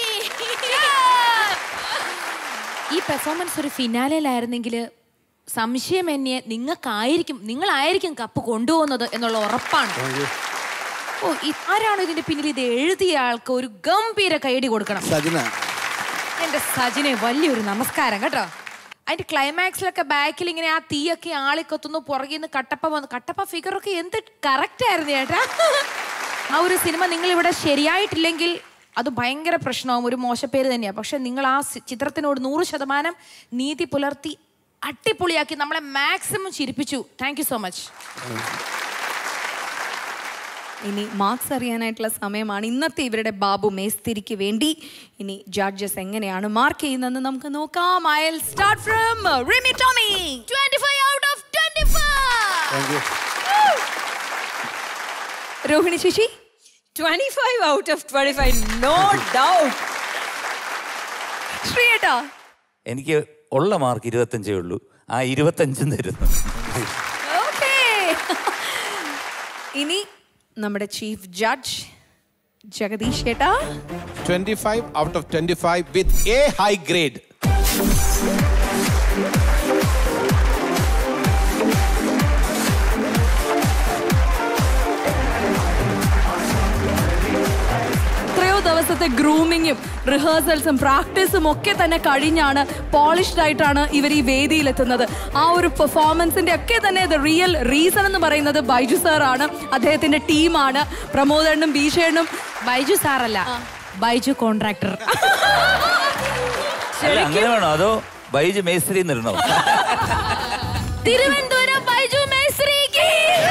ഈ പെർഫോമൻസ് ഒരു ഫിനാലയിലായിരുന്നെങ്കിൽ സംശയം എന്നെ നിങ്ങൾക്കായിരിക്കും നിങ്ങളായിരിക്കും കപ്പ് കൊണ്ടുപോകുന്നത് എന്നുള്ള ഉറപ്പാണ് ഓ ഈ ആരാണോ ഇതിന്റെ പിന്നിൽ ഇത് എഴുതിയ ആൾക്ക് ഒരു ഗംഭീര കൈയടി കൊടുക്കണം സജന എന്റെ സജിനെ വലിയൊരു നമസ്കാരം കേട്ടോ അതിന്റെ ക്ലൈമാക്സിലൊക്കെ ബാക്കിൽ ഇങ്ങനെ ആ തീയൊക്കെ ആളിക്കൊത്തുന്നു പുറകിൽ നിന്ന് കട്ടപ്പ വന്നു കട്ടപ്പ ഫിഗറൊക്കെ എന്ത് കറക്റ്റ് ആയിരുന്നു ചേട്ടാ ആ ഒരു സിനിമ നിങ്ങൾ ഇവിടെ ശരിയായിട്ടില്ലെങ്കിൽ അത് ഭയങ്കര പ്രശ്നമാവും ഒരു മോശപ്പേര് തന്നെയാണ് പക്ഷെ നിങ്ങൾ ആ സി- ചിത്രത്തിനോട് നൂറ് ശതമാനം നീതി പുലർത്തി അട്ടിപ്പൊളിയാക്കി നമ്മളെ മാക്സിമം ചിരിപ്പിച്ചു താങ്ക് യു സോ മച്ച് ഇനി മാർക്സ് അറിയാനായിട്ടുള്ള സമയമാണ് ഇന്നത്തെ ഇവരുടെ ബാബു മേസ്തിരിക്ക് വേണ്ടി ഇനി ജഡ്ജസ് എങ്ങനെയാണ് മാർക്ക് ചെയ്യുന്നതെന്ന് നമുക്ക് നോക്കാം I start from Rimi Tomy 25 out of 25 Rohini Sasi 25 out of 25 no doubt ശ്രീയേട്ടാ എനിക്ക് ഉള്ള മാർക്ക് ഇരുപത്തഞ്ചേ ഉള്ളൂ ആ ഇരുപത്തഞ്ചും തരുന്നു ഓക്കേ ഇനി നമ്മുടെ ചീഫ് ജഡ്ജ് ജഗദീഷ് ചേട്ടാ 25 out of 25 with A high grade. എത്രയോ ദിവസത്തെ ഗ്രൂമിങ്ങും റിഹേഴ്സൽസും പ്രാക്ടീസും ഒക്കെ തന്നെ കഴിഞ്ഞാണ് പോളിഷ്ഡ് ആയിട്ടാണ് ഇവർ ഈ വേദിയിലെത്തുന്നത് ആ ഒരു പെർഫോമൻസിന്റെ ഒക്കെ തന്നെ ദ റിയൽ റീസൺ എന്ന് പറയുന്നത് ബൈജു സാർ ആണ് അദ്ദേഹത്തിന്റെ ടീമാണ് പ്രമോദണ്ണും ബീഷേണ്ണും ബൈജു സാറല്ല ബൈജു കോൺട്രാക്ടർ അല്ല അങ്ങനെ വേണോ അതോ ബൈജു മേസ്ത്രി എന്നിടണോ തിരുവനന്തപുരം ബൈജു മേസ്ത്രിക്ക്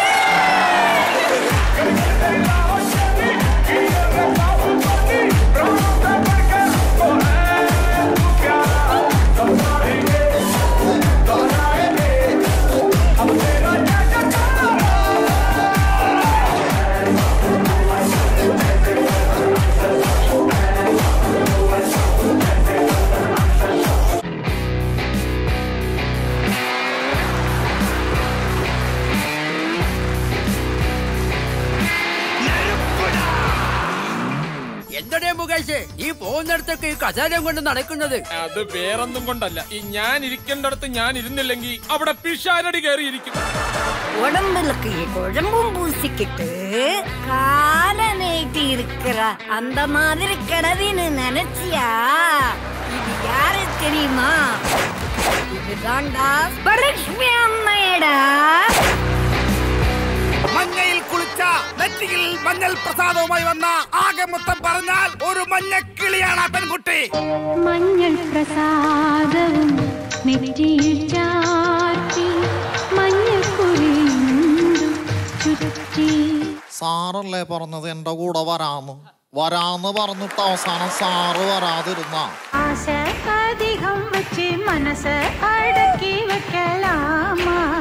എന്തടേ മുകേഷ് ഈ പോകുന്നിടത്തൊക്കെ ഈ കസാരം കൊണ്ട് നടക്കുന്നത് അത് വേറൊന്നും കൊണ്ടല്ല ഈ ഞാൻ ഇരിക്കേണ്ടടത്ത് ഞാൻ ഇരുന്നില്ലെങ്കിൽ അവിടെ പിഷാരടി കയറിയിരിക്കും உடம்புக்கு குழம்பும் பூசிக்கிட்டு கால நீட்டி இருக்கிற அந்த மாதிரி கிடவின்னு நினைச்சியா இது யாரு தெரியுமா இதுதான்டா பரலட்சுமி அம்மையடா മഞ്ഞയിൽ കുളിച്ച നെറ്റിയിൽ മഞ്ഞൾ പ്രസാദവുമായി വന്ന ആകെ മൊത്തം പറഞ്ഞാൽ ഒരു മഞ്ഞക്കിളിയാണ് ആ പെൺകുട്ടി മഞ്ഞൾ പ്രസാദവും നെറ്റിയിൽ ചാർത്തി മഞ്ഞക്കുറിയുണ്ടു ചുറ്റി സാറല്ലേ പറഞ്ഞത് എന്റെ കൂടെ വരാന്ന് വരാന്ന് പറഞ്ഞിട്ട് അവസാനം സാറ് വരാതിരുന്ന ആശ അധികം വച്ച് മനസ്സ് അടക്കി വെക്കലാമാ